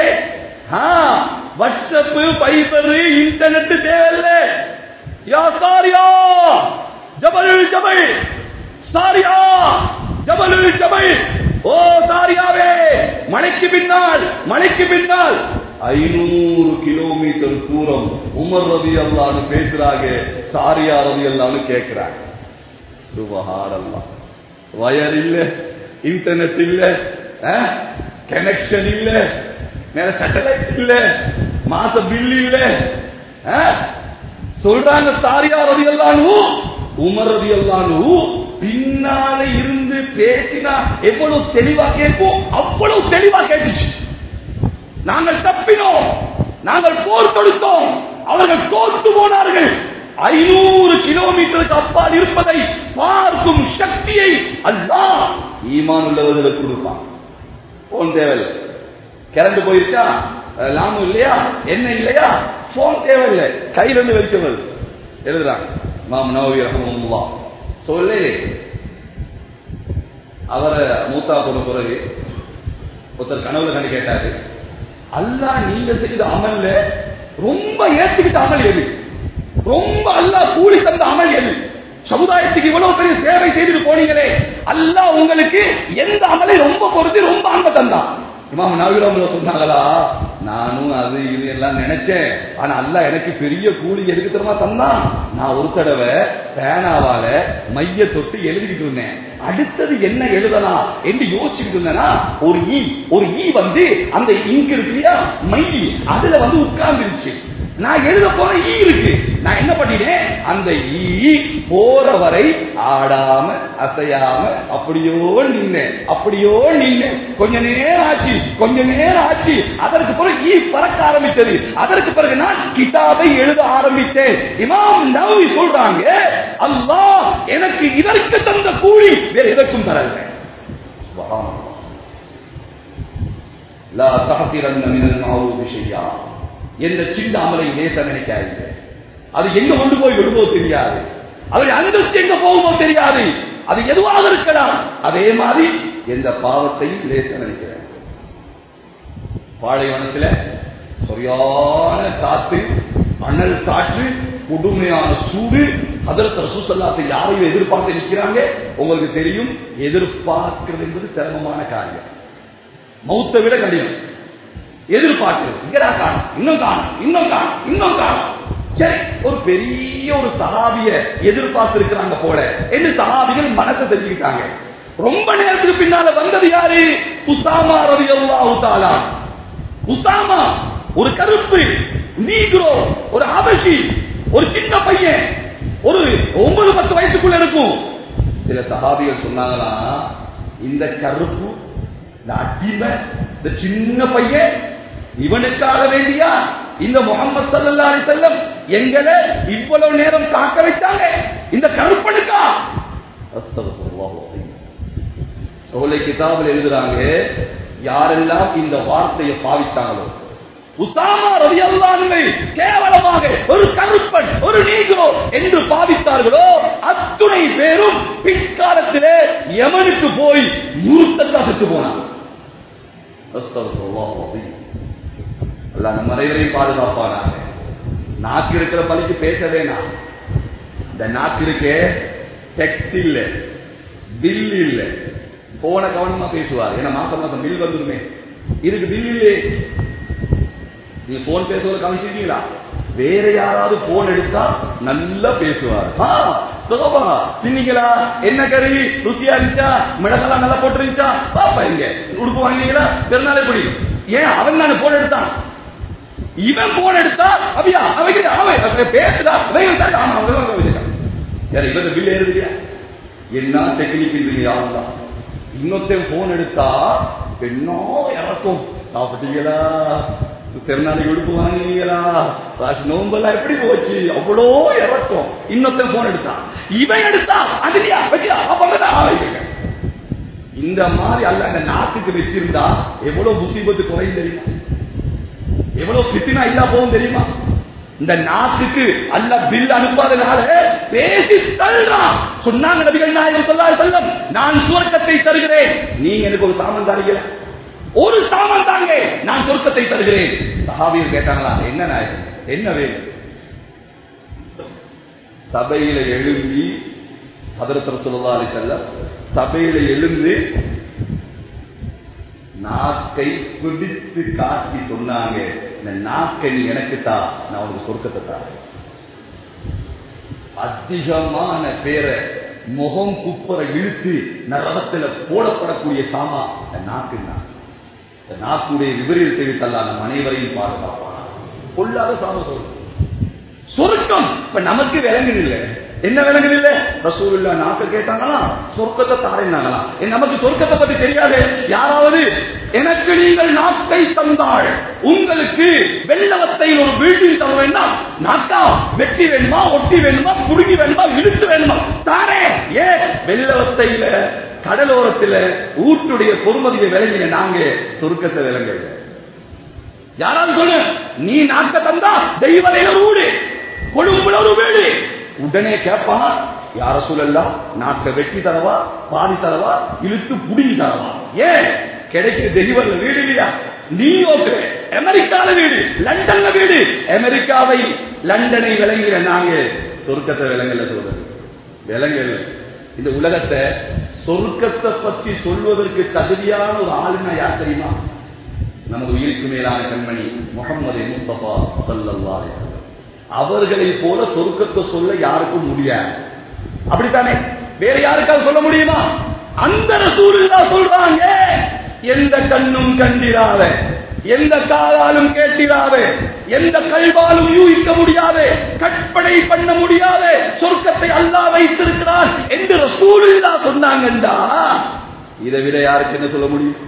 வாட்ஸ்அப் பைபர் இன்டர்நெட் தேவையில்லை யா சாரியா ஜபல் ஜபல் சாரியா ஜபல் ஜபல் ஓ சாரியாவே மலைக்கு பின்னால் மலைக்கு பின்னால் ஐநூறு கிலோமீட்டர் தூரம் உமர் ரவி அல்லான்னு பேசுறாங்க சாரியா ரவி அல்லான்னு கேட்கிறாங்க சுபஹானல்லாஹ் வயர் இல்ல இன்டர்நெட் இல்ல கனெக்ஷன் இல்ல மேல சேட்டலைட் இல்ல மாச பில் இல்ல அஹ், சொல்றாங்க சாரியா ரதி அல்லானு உமர் ரதி அல்லானு பின்னால இருந்து பேசினா எவ்வளவு தெளிவா கேட்கும் அவ்வளவு தெளிவா கேட்டுச்சு நாங்கள் தப்பினோம் நாங்கள் போர் தொடுத்தோம் அவர்கள் தோற்று போனார்கள் ஐநூறு கிலோமீட்டருக்கு அப்பால் இருப்பதை பார்க்கும் சக்தியை அல்லாஹ் ஈமான் உள்ளவர்களுக்கு கொடுப்பான் போன் தேவையில்லை கரண்ட் போயிருச்சா அஹ், லாபம் இல்லையா என்ன இல்லையா போன் தேவையில்லை கையில இருந்து வெளிச்சம் வருது எழுதுறாங்க மாம் நவவி ரஹமுல்லா சொல்லு அவரை மூத்தா போன பிறகு ஒருத்தர் கனவுல கண்டு கேட்டாரு அல்லாஹ் நீங்க செய்த அமல்ல ரொம்ப ஏத்துக்கிட்ட அமல் எது ரொம்ப அல்லாஹ் கூலி தந்த அமல் எது சமுதாயத்துக்கு இவ்வளவு பெரிய சேவை செய்துட்டு போனீங்களே அல்லாஹ் உங்களுக்கு எந்த அமலை ரொம்ப பொறுத்து ரொம்ப அன்ப தந்தான் இமாம் நவீரம்ல சொன்னாங்களா நானும் அது இது எல்லாம் நினைச்சேன் ஆனா அல்ல எனக்கு பெரிய கூலி எதுக்கு தெரியுமா தந்தான் நான் ஒரு தடவை பேனாவால மைய தொட்டு எழுதிக்கிட்டு இருந்தேன் அடுத்தது என்ன எழுதலாம் என்று யோசிச்சுட்டு இருந்தேன்னா ஒரு ஈ ஒரு ஈ வந்து அந்த இங்கு இருக்கு இல்லையா மை அதுல வந்து உட்கார்ந்துருச்சு நான் எழுத போற ஈ இருக்கு நான் என்ன பண்ணிட்டேன் அந்த ஈ போற வரை ஆடாம அசையாம அப்படியோ நின்னேன் அப்படியோ நின்னேன் கொஞ்ச நேரம் ஆச்சு கொஞ்ச நேரம் ஆச்சு அதற்கு பிறகு ஈ பறக்க ஆரம்பித்தது அதற்கு பிறகு நான் கிதாபை எழுத ஆரம்பித்தேன் இமாம் நவவி சொல்றாங்க அல்லாஹ் எனக்கு இதற்கு தந்த கூலி வேற எதற்கும் தரல லா தஹதிரன்ன மினல் மஅரூஃபி ஷையா என்ற சின்ன அமலை லேச நினைக்காதீங்க அது எங்க கொண்டு போய் விடுமோ தெரியாது அது அந்தஸ்து எங்க போகுமோ தெரியாது அது எதுவாக இருக்கலாம் அதே மாதிரி எந்த பாவத்தையும் லேச நினைக்கிறேன் பாலைவனத்துல சரியான காத்து அனல் காற்று கொடுமையான சூடு அதற்கு ரசூசல்லாத்தை யாரையும் எதிர்பார்த்து நிற்கிறாங்க உங்களுக்கு தெரியும் எதிர்பார்க்கிறது என்பது சிரமமான காரியம் மௌத்தை விட கடினம் எதிர்பார்க்கிறது இங்கடா காணும் இன்னும் காணும் இன்னும் காணும் இன்னும் காணும் சரி ஒரு பெரிய ஒரு சஹாபிய எதிர்பார்த்து இருக்கிறாங்க போல என்று சஹாபிகள் மனசை தெரிஞ்சுக்கிட்டாங்க ரொம்ப நேரத்துக்கு பின்னால வந்தது யாரு உசாமா ரவி அல்லாஹு உசாமா ஒரு கருப்பு நீக்ரோ ஒரு அபசி ஒரு சின்ன பையன் ஒரு ஒன்பது பத்து வயசுக்குள்ள இருக்கும் சில சஹாபிகள் சொன்னாங்களா இந்த கருப்பு இந்த அடிமை இந்த சின்ன பையன் இவனுக்காக வேண்டியா இந்த முகமது சல்லா அலி செல்லம் எங்களை இவ்வளவு நேரம் காக்க வைத்தாங்க இந்த கருப்பனுக்கா சோலை கிதாபில் எழுதுறாங்க யாரெல்லாம் இந்த வார்த்தையை பாவித்தாங்களோ உசாமா ரவி அல்லான்மை கேவலமாக ஒரு கருப்பன் ஒரு நீகிறோ என்று பாவித்தார்களோ அத்துணை பேரும் பிற்காலத்திலே யமனுக்கு போய் முருத்தத்தா செத்து போனாங்க அல்ல நம்ம அனைவரையும் பாதுகாப்பானாங்க நாக்கு இருக்கிற பலிக்கு பேச வேணாம் இந்த நாக்கு இருக்கே டெக்ஸ்ட் இல்ல பில் இல்ல போன கவனமா பேசுவார் ஏன்னா மாசம் மாசம் பில் வந்துருமே இதுக்கு பில் இல்லையே நீங்க போன் பேசுவதை கவனிச்சிருக்கீங்களா வேற யாராவது போன் எடுத்தா நல்லா பேசுவார் தின்னீங்களா என்ன கறி ருசியா இருந்துச்சா மிளகெல்லாம் நல்லா போட்டுருந்துச்சா பாப்பா இங்க உடுப்பு வாங்கினீங்களா பெருநாளே எப்படி ஏன் அவன் நான் போன் எடுத்தான் இவன் போன் எடுத்தா அபியா அவன் அவன் பேசுதா ஆமா யார் இவன் பில் ஏறுதியா என்ன டெக்னிக் இல்லையா இன்னொருத்தன் போன் எடுத்தா என்ன இறக்கும் சாப்பிட்டீங்களா திருநாளைக்கு உடுப்பு வாங்கினீங்களா ராசி நோம்பெல்லாம் எப்படி போச்சு அவ்வளோ இறக்கும் இன்னொருத்தன் போன் எடுத்தான் இவன் எடுத்தா அதுலயா வச்சியா அப்பதான் இந்த மாதிரி அல்ல அந்த நாட்டுக்கு வச்சிருந்தா எவ்வளவு முசீபத்து குறையும் தெரியுமா எவ்வளவு பித்தினா இல்லா போகும் தெரியுமா இந்த நாட்டுக்கு அல்ல பில் அனுப்பாதனால பேசி தள்ளுறான் சொன்னாங்க நபிகள் நாயகம் சொல்லாது செல்லம் நான் சுவர்க்கத்தை தருகிறேன் நீங்க எனக்கு ஒரு சாமன் தருகிற ஒரு சாமன் தாங்க நான் சொர்க்கத்தை தருகிறேன் சஹாபியர் கேட்டாங்களா என்ன நாயகம் என்ன வேணும் சபையில எழும்பி அதரத்தர் சொல்லி செல்ல சபையில எழுந்து நாக்கை பிடித்து காட்டி சொன்னாங்க இந்த நாக்கை நீ எனக்கு தா நான் உனக்கு சொர்க்கத்தை தரேன் அதிகமான பேரை முகம் குப்பரை இழுத்து நரகத்துல போடப்படக்கூடிய சாமா இந்த நாக்கு தான் இந்த நாக்குடைய விபரீதத்தை விட்டல்லாம் நம் அனைவரையும் பாதுகாப்பான கொள்ளாத சாம சொல்லு சொர்க்கம் இப்ப நமக்கு விளங்குது இல்லை என்ன விளங்குது இல்ல ரசூலுல்லா நாக்க கேட்டாங்களா சொர்க்கத்தை தாரினாங்களா நமக்கு சொர்க்கத்தை பத்தி தெரியாது யாராவது எனக்கு நீங்கள் நாக்கை தந்தாள் உங்களுக்கு வெள்ளவத்தை ஒரு பில்டிங் தர வேண்டாம் நாக்கா வெட்டி வேணுமா ஒட்டி வேணுமா குடுங்கி வேணுமா இழுத்து வேணுமா தாரே ஏ வெள்ளவத்தையில கடலோரத்துல ஊட்டுடைய பொறுமதியை விளங்கின நாங்க சொர்க்கத்தை விளங்க யாராவது சொல்லு நீ நாக்க தந்தா தெய்வலையில ஊடு கொழும்புல ஒரு வீடு உடனே கேட்பான் யார சொல்லலாம் நாட்டை வெட்டி தரவா பாதி தரவா இழுத்து புடிங்கி தரவா ஏன் கிடைக்கிற தெய்வல்ல வீடு இல்லையா நியூயோர்க்ல அமெரிக்கால வீடு லண்டன்ல வீடு அமெரிக்காவை லண்டனை விளங்குகிற நாங்க சொர்க்கத்தை விளங்கல சொல்றது விளங்கல இந்த உலகத்தை சொர்க்கத்தை பத்தி சொல்வதற்கு தகுதியான ஒரு ஆளுனா யார் தெரியுமா நமது உயிருக்கு மேலான கண்மணி முகமது முஸ்தபா சல்லல்லாஹு அலைஹி வஸல்லம். அவர்களை போல சொர்க்கத்தை சொல்ல யாருக்கும் முடியாது அப்படித்தானே வேற யாருக்காவது சொல்ல முடியுமா அந்த ரசூலுல்லா சொல்றாங்க எந்த கண்ணும் கண்டிராத எந்த காலாலும் கேட்டிராத எந்த கல்வாலும் யூகிக்க முடியாது கற்பனை பண்ண முடியாது சொர்க்கத்தை அல்லாஹ் வைத்திருக்கிறான் என்று ரசூலுல்லா சொன்னாங்கண்டா இதை விட யாருக்கு என்ன சொல்ல முடியும்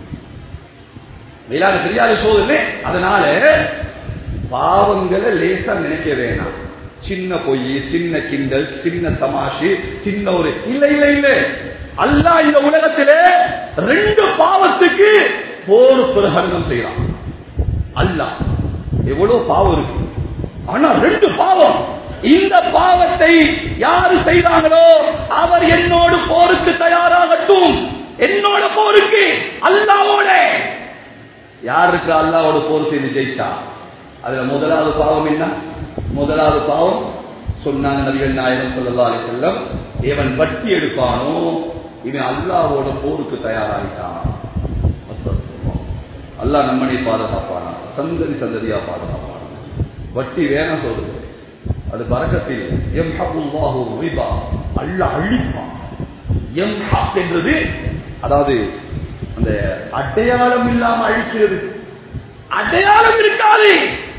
மேலான தெரியாத சோதனை அதனால பாவங்களை லேசா நினைக்க வேணாம் சின்ன பொய் சின்ன கிண்டல் சின்ன தமாஷு சின்ன ஒரு இல்ல இல்ல இல்ல அல்லாஹ் இந்த உலகத்திலே ரெண்டு பாவத்துக்கு போர் பிரகடனம் செய்யறான் அல்லாஹ் எவ்வளவு பாவம் இருக்கு ஆனா ரெண்டு பாவம் இந்த பாவத்தை யாரு செய்தாங்களோ அவர் என்னோடு போருக்கு தயாராகட்டும் என்னோட போருக்கு அல்லாவோட யாருக்கு அல்லாவோட போர் செய்து ஜெயிச்சா அதுல முதலாவது பாவம் என்ன முதலாவது பாவம் சொன்னாங்க நபிகள் நாயகம் சொல்லலாம் அலி செல்லம் இவன் வட்டி எடுப்பானோ இவன் அல்லாவோட போருக்கு தயாராகிட்டான் அல்லாஹ் நம்மனை பாதுகாப்பானா சந்ததி சந்ததியா பாதுகாப்பானா வட்டி வேணாம் சொல்லுது அது பறக்கத்தில் எம் ஹபுல்லாஹு ரிபா அல்லாஹ் அழிப்பான் எம் ஹப் என்றது அதாவது அந்த அடையாளம் இல்லாம அழிக்கிறது அடையாளம் இருக்காது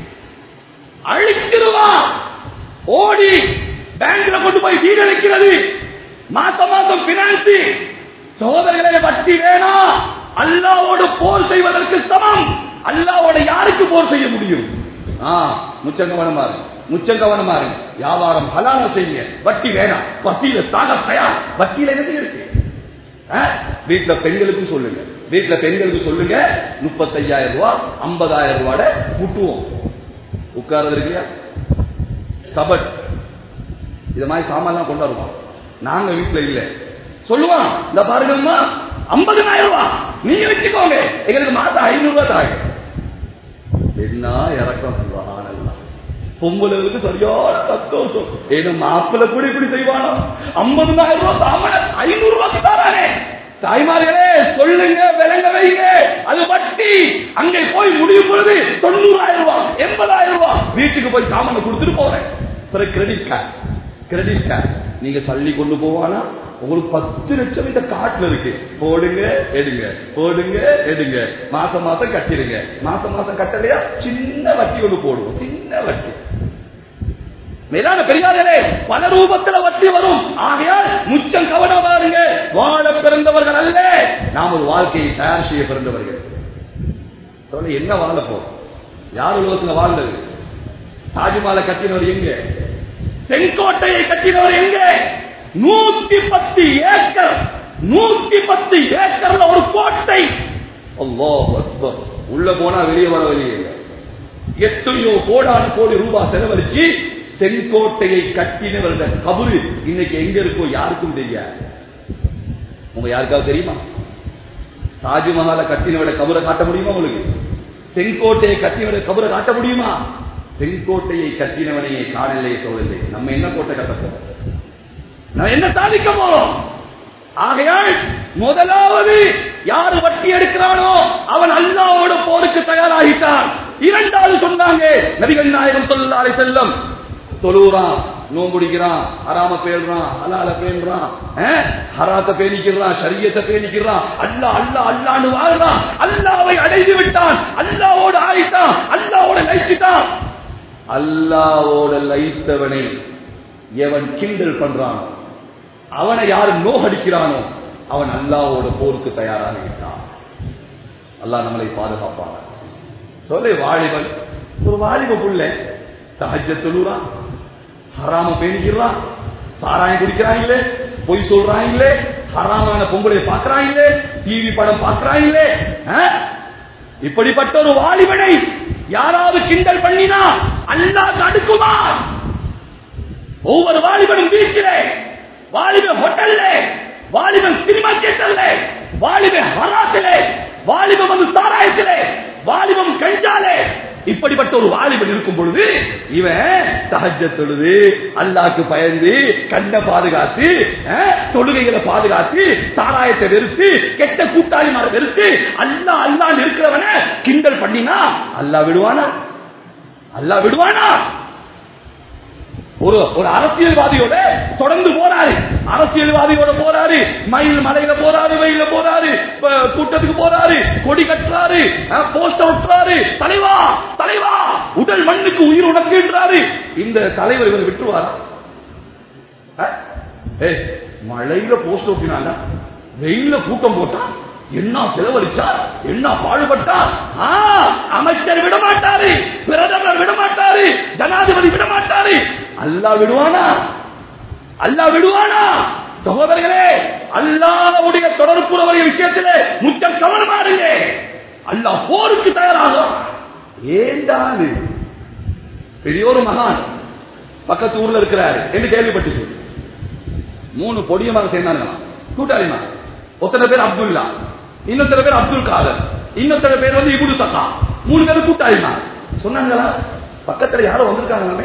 அழிச்சிருவான் ஓடி பேங்க்ல கொண்டு போய் வீடு வைக்கிறது மாசம் மாசம் பினான்ஸ் சகோதரர்களே வட்டி வேணாம் அல்லாவோடு போர் செய்வதற்கு சமம் அல்லாவோட யாருக்கு போர் செய்ய முடியும் ஆ முச்சம் கவனமா இருக்கு முச்சம் கவனமா இருக்கு வியாபாரம் ஹலால செய்யுங்க வட்டி வேணாம் வட்டியில சாக தயார் வட்டியில என்ன இருக்கு ஆ? வீட்டுல பெண்களுக்கும் சொல்லுங்க வீட்டுல பெண்களுக்கு சொல்லுங்க முப்பத்தையாயிரம் ரூபாய் ஐம்பதாயிரம் ரூபாட முட்டுவோம் உட்கார்றது இல்லையா கபட் இது மாதிரி சாமான்லாம் கொண்டு வருவோம் நாங்க வீட்டுல இல்ல சொல்லுவான் இந்த பாருங்கம்மா ஐம்பதுனாயிரம் ரூபாய் நீங்க வச்சுக்கோங்க எங்களுக்கு மாசம் ஐநூறு ரூபாய் தாங்க என்ன இறக்கம் சுபஹானல்லாஹ். பொம்பளைகளுக்கு சரியான சந்தோஷம் ஏன்னா மாப்பிள்ள கூட இப்படி செய்வானோ ஐம்பதுனாயிரம் ரூபாய் சாமான ஐநூறு ரூபாய்க்கு தாரானே தாய்மார்களே சொல்லுங்க விளங்க வைங்க அது வட்டி அங்கே போய் முடியும் பொழுது தொண்ணூறாயிரம் ரூபாய் எண்பதாயிரம் ரூபாய் வீட்டுக்கு போய் சாமான கொடுத்துட்டு போறேன் பிறகு கிரெடிட் கார்டு கிரெடிட் கார்டு நீங்க சல்லி கொண்டு போவானா உங்களுக்கு பத்து லட்சம் இந்த காட்டுல இருக்கு போடுங்க எடுங்க போடுங்க எடுங்க மாசம் மாசம் கட்டிடுங்க மாசம் மாசம் கட்டலையா சின்ன வட்டி ஒன்று போடுவோம் சின்ன வட்டி மேலான பெரியாரே பல ரூபத்துல வட்டி வரும் ஆகையால் முச்சம் கவனம் பாருங்க வாழ பிறந்தவர்கள் அல்ல நாம் ஒரு வாழ்க்கையை தயார் செய்ய பிறந்தவர்கள் சொல்ல என்ன வாழ போறோம் யார் உலகத்துல வாழ்ந்தது தாஜ்மஹாலை கட்டினவர் எங்க செங்கோட்டையை கட்டினவர் எங்க நூத்தி பத்து ஏக்கர் நூத்தி பத்து ஏக்கர்ல ஒரு கோட்டை அல்லாஹ் அக்பர். உள்ள போனா வெளியே வர வெளியே இல்லை. எத்தனையோ கோடான கோடி ரூபாய் செலவழிச்சு செங்கோட்டையை கட்டினவர்கள் கபரு இன்னைக்கு எங்க இருக்கோ யாருக்கும் தெரியாது உங்க யாருக்காவது தெரியுமா தாஜ்மஹாலை கட்டினவட கபரை காட்ட முடியுமா உங்களுக்கு செங்கோட்டையை கட்டினவட கபரை காட்ட முடியுமா செங்கோட்டையை கட்டினவனையே காணலே சோழலை நம்ம என்ன கோட்டை கட்ட போறோம் நம்ம என்ன சாதிக்க போறோம் ஆகையால் முதலாவது யாரு வட்டி எடுக்கிறானோ அவன் அல்லாவோட போருக்கு தயாராகிட்டான் இரண்டாவது சொன்னாங்க நபிகள் நாயகம் சொல்லாரை செல்லம் தொழுறான் நோம்புடிக்கிறான் ஹராம பேடுறான் ஹலால பேணுறான் அஹ், ஹராத்த பேணிக்கிறான் சரியத்தை பேணிக்கிறான் அல்லா அல்லா அல்லான்னு வாழ்றான் அல்லாவை அடைந்து விட்டான் அல்லாவோடு ஆயிட்டான் அல்லாவோட லைச்சிட்டான் அல்லாவோட லைத்தவனை எவன் கிண்டல் பண்றானோ அவனை யாரு நோகடிக்கிறானோ அவன் அல்லாவோட போருக்கு தயாராக இருக்கிறான் அல்லாஹ் நம்மளை பாதுகாப்பான சொல்லு வாலிபன் ஒரு வாலிப புள்ள தஹஜ்ஜ தொழுறான் ஹராம பேணிக்கிறான் சாராயம் குடிக்கிறாங்களே பொய் சொல்றாங்களே ஹராமான பொங்கலை பார்க்கறாங்களே டிவி படம் பார்க்கறாங்களே ஆ? இப்படிப்பட்ட ஒரு வாலிபனை யாராவது கிண்டல் பண்ணினா அல்லாஹ் அடுக்குமா ஒவ்வொரு வாலிபனும் வீட்டிலே வாலிபன் ஹோட்டல்ல வாலிபன் சினிமா தியேட்டர்ல வாலிபன் ஹராத்திலே வாலிபம் வந்து சாராயத்திலே வாலிபம் கஞ்சாலே இப்படிப்பட்ட ஒரு வாலிபன் இருக்கும் பொழுது இவன் சஹஜ தொழுது அல்லாக்கு பயந்து கண்ணை பாதுகாத்து அஹ், தொழுகைகளை பாதுகாத்து சாராயத்தை வெறுத்து கெட்ட கூட்டாளி மாற வெறுத்து அல்லா அல்லான்னு இருக்கிறவன கிண்டல் பண்ணினா அல்லா விடுவானா அல்லா விடுவானா ஒரு ஒரு அரசியல்வாதியோட தொடர்ந்து போறாரு அரசியல்வாதியோட போறாரு மயில் மலையில போறாரு வெயில போறாரு ப- கூட்டத்துக்கு போறாரு கொடி கட்டுறாரு போஸ்டர் ஒட்டுறாரு தலைவா தலைவா உடல் மண்ணுக்கு உயிர் உணர்கின்றாரு இந்த தலைவர் இவர் விட்டுருவாரா அஹ்? ஏய், மழையில போஸ்ட் ஒட்டினாங்க வெயில கூட்டம் போட்டா என்ன செலவழிச்சார் என்ன பாடுபட்டார் ஆ, அமைச்சர் விட மாட்டாரு பிரதமர் விட மாட்டாரு ஜனாதிபதி விட மாட்டாரு அல்லாஹ் விடுவானா அல்லாஹ் விடுவானா சகோதரர்களே அல்லாஹ்வுடைய தொடர்புறவரிய விஷயத்திலே முச்சம் கவனமா இருங்க அல்லாஹ் போருக்கு தயாராகும் ஏண்டாது பெரிய ஒரு மகான் பக்கத்து ஊர்ல இருக்கிறாரு என்று கேள்விப்பட்டுச்சு மூணு பொடியமாக சேர்ந்தாங்க கூட்டாளிமா ஒத்தனை பேர் அப்துல்லா இன்னொருத்தர பேர் அப்துல் காதர் இன்னொருத்தர பேர் வந்து இபுடு சக்கா மூணு பேர் கூட்டாளிமா சொன்னாங்களா பக்கத்துல யாரும் வந்திருக்காங்களே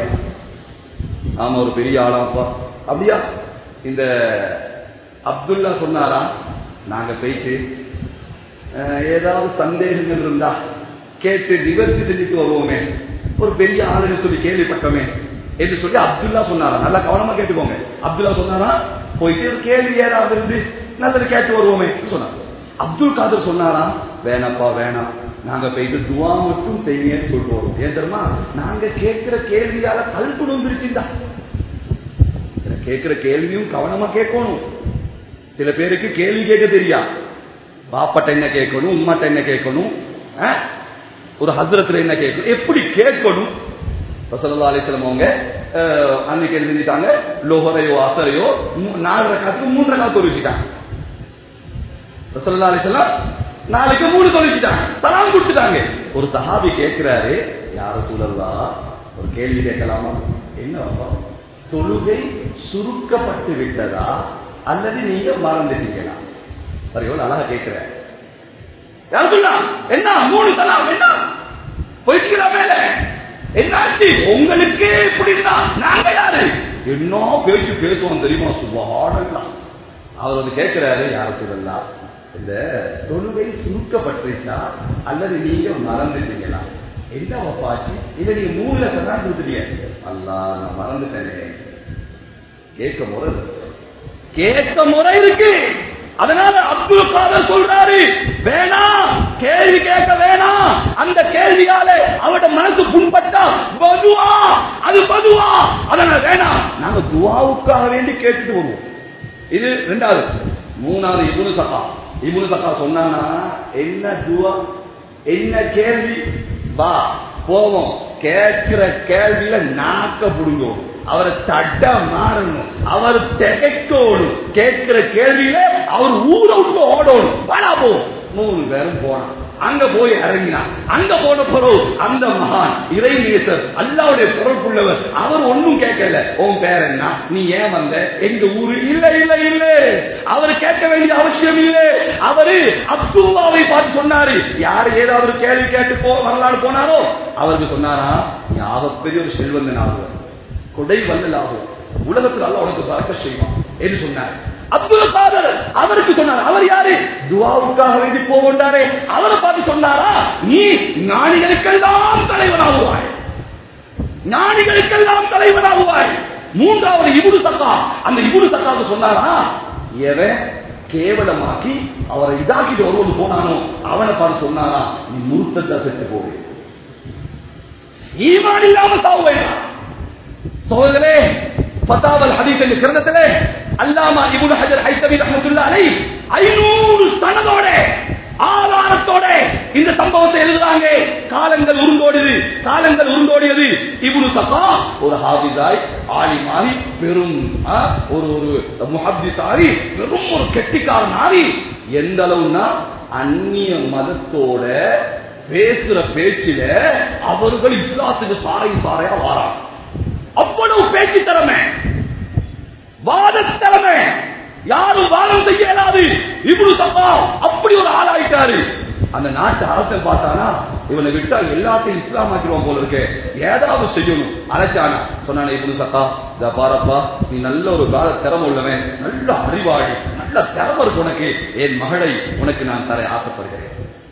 ஆமா ஒரு பெரிய ஆளாப்பா அப்படியா இந்த அப்துல்லா சொன்னாரா நாங்க போயிட்டு அஹ், ஏதாவது சந்தேகங்கள் இருந்தா கேட்டு நிவர்த்தி செஞ்சுட்டு வருவோமே ஒரு பெரிய ஆளுன்னு சொல்லி கேள்விப்பட்டோமே என்று சொல்லி அப்துல்லா சொன்னாரா நல்லா கவனமா கேட்டுக்கோங்க அப்துல்லா சொன்னாரா போயிட்டு ஒரு கேள்வி ஏதாவது இருந்து நல்லது கேட்டு வருவோமே சொன்னார் அப்துல் காதர் சொன்னாரா வேணாப்பா வேணாம் நாங்க போயிட்டு துவா மட்டும் செய்யுங்கன்னு சொல்லிட்டு வருவோம் ஏன் தெரியுமா நாங்க கேட்கிற கேள்வியால கல்பு நொந்திருச்சுண்டா கேட்கிற கேள்வியும் கவனமா கேட்கணும் சில பேருக்கு கேள்வி கேட்க தெரியா பாப்பாட்ட என்ன கேட்கணும் உம்மாட்ட என்ன கேட்கணும் ஆ? ஒரு ஹசரத்துல என்ன கேட்கணும் எப்படி கேட்கணும் ரசல்லா அலிஸ்லம் அவங்க அஹ், அன்னைக்கு எழுதிட்டாங்க லோஹரையோ அசரையோ மூ- நாலு ரக்காத்துக்கு மூன்று ரக்காத்து தொழிச்சிட்டாங்க ரசல்லா அலிஸ்லாம் நாளைக்கு மூணு தொழிச்சிட்டாங்க சலாம் கொடுத்துட்டாங்க ஒரு சஹாபி கேட்கிறாரு யார சூழல்லா ஒரு கேள்வி கேட்கலாமா என்ன அப்பா? தொழுகை சுருக்கப்பட்டு விட்டதா அல்லது நீங்க மறந்துட்டீங்களா சரியோ அழகா கேட்கிற யார் சொன்னா என்ன மூணு சலாம் என்ன போயிட்டீங்களா மேல என்னாச்சு உங்களுக்கே இப்படின்னா நாங்க யாரு என்ன பேச்சு பேசுவோம் தெரியுமா சுபாடலாம் அவர் வந்து கேட்கிறாரு யார சொல்லலாம் இந்த தொழுகை சுருக்கப்பட்டுச்சா அல்லது நீங்க மறந்துட்டீங்களா என்ன பாச்சு இதை நீங்க மூணுல சதான் கொடுத்துட்டீங்க அல்லா நான் மறந்துட்டேனே கேட்க முறை இருக்கு. கேட்க முறை இருக்கு அதனால அப்துல் காதர் சொல்றாரு வேணாம் கேள்வி கேட்க வேணாம் அந்த கேள்வியால அவட மனசு புண்பட்டா பதுவா அது பதுவா அதனால வேணாம் நாங்க துவாவுக்காக வேண்டி கேட்டுட்டு வருவோம் இது ரெண்டாவது மூணாவது இபுனு சகா இபுனு சகா சொன்னானா என்ன துவா என்ன கேள்வி வா போவோம் கேட்கிற கேள்வியில நாக்க புடுங்கும் அவரை தட்ட மாறணும் அவர் திகைக்கணும் கேட்கிற கேள்வியில அவர் ஊரை விட்டு ஓடணும் வாடா போ மூணு பேரும் போனான் அங்க போய் இறங்கினான் அங்க போன பிறகு அந்த மகான் இறைநேசர் அல்லாவுடைய பொருட்புள்ளவர் அவர் ஒண்ணும் கேட்கல உன் பேர் என்ன நீ ஏன் வந்த எங்க ஊரு இல்ல இல்ல இல்ல அவர் கேட்க வேண்டிய அவசியம் இல்ல அவரு அப்துல்லாவை பார்த்து சொன்னாரு யார் ஏதாவது கேள்வி கேட்டு போ வரலாறு போனாரோ அவருக்கு சொன்னாரா நீ ஆகப்பெரிய ஒரு செல்வந்தன் ஆகுவார் கொடை வல்லல் ஆகும் உலகத்தில் அல்ல உனக்கு பறக்க செய்வான் என்று சொன்னார் அப்துல் காதர் அவருக்கு சொன்னார் அவர் யாரு துவாவுக்காக வேண்டி போகொண்டாரே அவரை பார்த்து சொன்னாரா நீ ஞானிகளுக்கெல்லாம் தலைவனாகுவாய் ஞானிகளுக்கெல்லாம் தலைவனாகுவாய் மூன்றாவது இபுடு சக்கா அந்த இபுடு சக்காவுக்கு சொன்னாரா எவன் கேவலமாக்கி அவரை இதாக்கிட்டு ஒருவன் போனானோ அவனை பார்த்து சொன்னாரா நீ முருத்தத்தை செத்து போவே ஈமான் இல்லாம சாவு வேண்டாம் சகோதரே ஃபதாவல் ஹதீஸ் என்ற கிரந்தத்திலே அல்லாமா இப்னு ஹஜர் ஹைத்தமி ரஹ்மத்துல்லாஹி அலைஹி 500 சனதோட ஆதாரத்தோட இந்த சம்பவத்தை எழுதுறாங்க காலங்கள் உருண்டோடியது காலங்கள் உருண்டோடியது இப்னு சகா ஒரு ஹாபிஸாய் ஆலிமாய் பெரும் ஆ, ஒரு ஒரு முஹத்திஸாய் பெரும் ஒரு கெட்டிக்காரன் ஆகி எந்த அளவுனா அந்நிய மதத்தோட பேசுற பேச்சில அவர்கள் இஸ்லாத்துக்கு சாரை சாரையா வாராங்க அவ்வளவு பேச்சு திறமை வாத திறமை யாரும் வாதம் செய்ய இயலாது இவ்வளவு தப்பா அப்படி ஒரு ஆளாயிட்டாரு அந்த நாட்டு அரசன் பார்த்தானா இவனை விட்டா எல்லாத்தையும் இஸ்லாம் ஆக்கிடுவான் போல இருக்கு ஏதாவது செய்யணும் அழைச்சானா சொன்னானே இப்படி சக்கா இதா பாரப்பா நீ நல்ல ஒரு கால திறமை உள்ளவன் நல்ல அறிவாளி நல்ல திறமை இருக்கு உனக்கு என் மகளை உனக்கு நான் தர ஆசைப்படுகிறேன்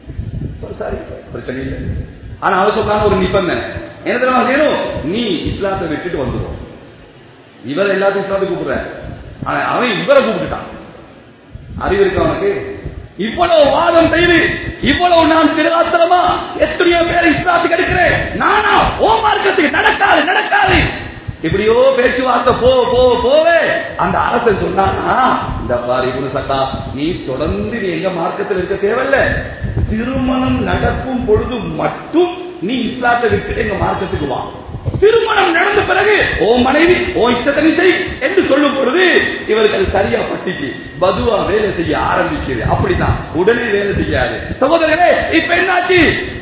சரி பிரச்சனை இல்லை ஆனா அவன் சொன்னான ஒரு நிபந்தனை என்ன தெரியுமா செய்யணும் நீ இஸ்லாத்தை விட்டுட்டு வந்துடும் இவர் எல்லாத்தையும் இஸ்லாத்துக்கு கூப்பிடுற ஆனா அவன் இவரை கூப்பிட்டுட்டான் அறிவு இருக்கு அவனுக்கு இவ்வளவு வாதம் செய்து இவ்வளவு நான் திருவாத்திரமா எத்தனையோ பேர் இஸ்லாத்துக்கு எடுக்கிறேன் நானா ஓ மார்க்கத்துக்கு நடக்காது நடக்காது இப்படியோ பேச்சுவார்த்தை போ போ போவே அந்த அரசன் சொன்னானா இந்த பாரு இவனு சட்டா நீ தொடர்ந்து நீ எங்க மார்க்கத்தில் இருக்க தேவையில்ல திருமணம் நடக்கும் பொழுது மட்டும் நீ இஸ்லாத்தை விட்டுட்டு எங்க மார்க்கத்துக்கு வா திருமணம் நடந்த பிறகு ஓ மனைவி ஓ இஷ்டத்தனி செய் என்று சொல்லும் பொழுது இவர்கள் சரியா பட்டிக்கு பதுவா வேலை செய்ய ஆரம்பிக்குது அப்படிதான் உடனே வேலை செய்யாது சகோதரர்களே இப்ப என்னாச்சு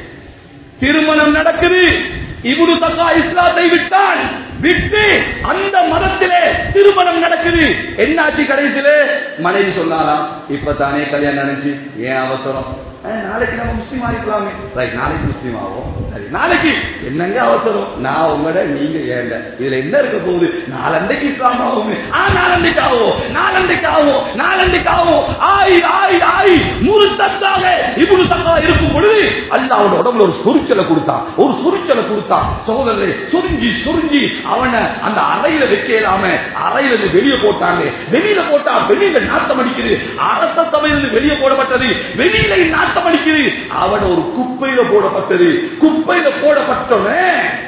திருமணம் நடக்குது இபுடு தக்கா இஸ்லாத்தை விட்டான் விட்டு அந்த மதத்திலே திருமணம் நடக்குது என்னாச்சு கடைசியிலே மனைவி சொன்னாலாம் இப்பதானே கல்யாணம் நினைச்சு ஏன் அவசரம் அஹ், நாளைக்கு நம்ம முஸ்லீம் ஆகிக்கலாமே ரைட் நாளைக்கு முஸ்லீம் ஆகும் சரி நாளைக்கு என்னங்க அவசரம் நான் உங்களோட நீங்க ஏண்ட இதுல என்ன இருக்க போகுது நாலண்டைக்கு இஸ்லாம் ஆகும் ஆ நாலண்டைக்கு ஆகும் நாலண்டைக்கு ஆகும் நாலண்டைக்கு ஆகும் ஆய் ஆய் ஆய் நூறு தத்தாக இவ்வளவு தக்கா இருக்கும் பொழுது அல்லாவோட உடம்புல ஒரு சொரிச்சலை கொடுத்தான் ஒரு சொரிச்சலை கொடுத்தான் சோதரரை சுருங்கி சுருங்கி அவனை அந்த அறையில வைக்க இல்லாம அறையில இருந்து வெளியே போட்டாங்க வெளியில போட்டா வெளியில நாட்டம் அடிக்குது அரச சபையிலிருந்து வெளியே போடப்பட்டது வெளியில நாட்டம் அடிக்குது அவன் ஒரு குப்பையில போடப்பட்டது குப்பையில போடப்பட்டவனே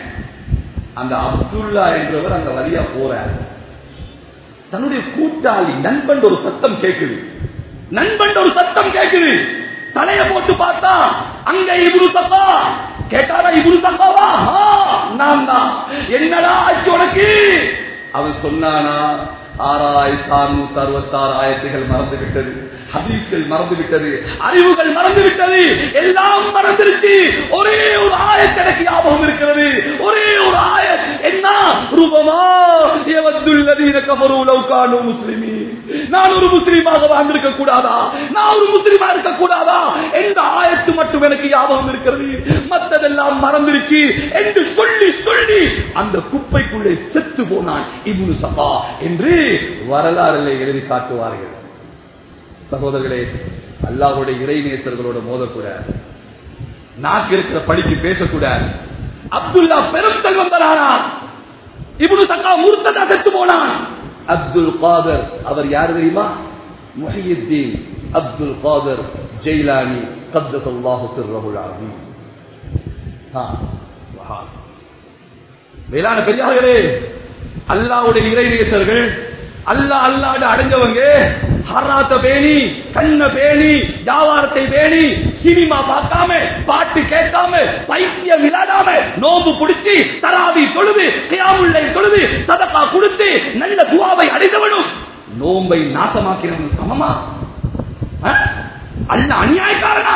அந்த அப்துல்லா என்றவர் அந்த வழியா போறார் தன்னுடைய கூட்டாளி நண்பன் ஒரு சத்தம் கேட்குது நண்பன் ஒரு சத்தம் கேட்குது தலைய போட்டு பார்த்தா அங்க இபுரு சக்கா கேட்டாரா இபுரு சக்காவா ஆ, நான் தான் என்னடா ஆச்சு உனக்கு அவன் சொன்னானா ஆறாயிரத்தி அறுநூத்தி அறுபத்தி ஆறு ஆயிரத்துகள் மறந்து விட்டது ஹதீஸ்கள் மறந்து விட்டது அறிவுகள் மறந்து விட்டது எல்லாம் மறந்துருச்சு ஒரே ஒரு ஆயத் எனக்கு ஞாபகம் இருக்கிறது ஒரே ஒரு ஆயத் என்ன ரூபமா ஏவத்துள்ளதீன கபரு லௌகானு முஸ்லிமி நான் ஒரு முஸ்லீமாக வாழ்ந்திருக்க கூடாதா நான் ஒரு முஸ்லீமா இருக்க கூடாதா எந்த ஆயத்து மட்டும் எனக்கு ஞாபகம் இருக்கிறது மத்ததெல்லாம் மறந்துருச்சு என்று சொல்லி சொல்லி அந்த குப்பைக்குள்ளே செத்து போனான் இப்னு சபா என்று வரலாறுகளை எழுதி காட்டுவார்கள் சகோதரர்களே அல்லாஹ்வுடைய இறைநேசர்களோட மோதக்கூடாது நாக்கு இருக்கிற படிக்கு பேசக்கூடாது அப்துல்லா பெரும் செல்வம் தரானான் இப்னு சக்கா முர்த்ததா செத்து போனான் அப்துல் காதர் அவர் யார் தெரியுமா முஹியுத்தீன் அப்துல் காதர் ஜெயிலானி கத்தல்லாஹு சிர்ரஹுல் அஸீம் ஆ வஹான் மேலான பெரியார்களே அல்லாவுடைய இறைநேசர்கள் அல்லா அல்லாட அடைஞ்சவங்க ஹராத்த பேணி கண்ண பேணி வியாபாரத்தை பேணி சினிமா பார்க்காம பாட்டு கேட்காம பைத்தியம் விளையாடாம நோம்பு புடிச்சு தராவி தொழுது கியாமுல்லை தொழுது சதக்கா கொடுத்து நல்ல துவாவை அடைந்தவனும் நோம்பை நாசமாக்கிறவன் சமமா அஹ்? அல்ல அநியாயக்காரனா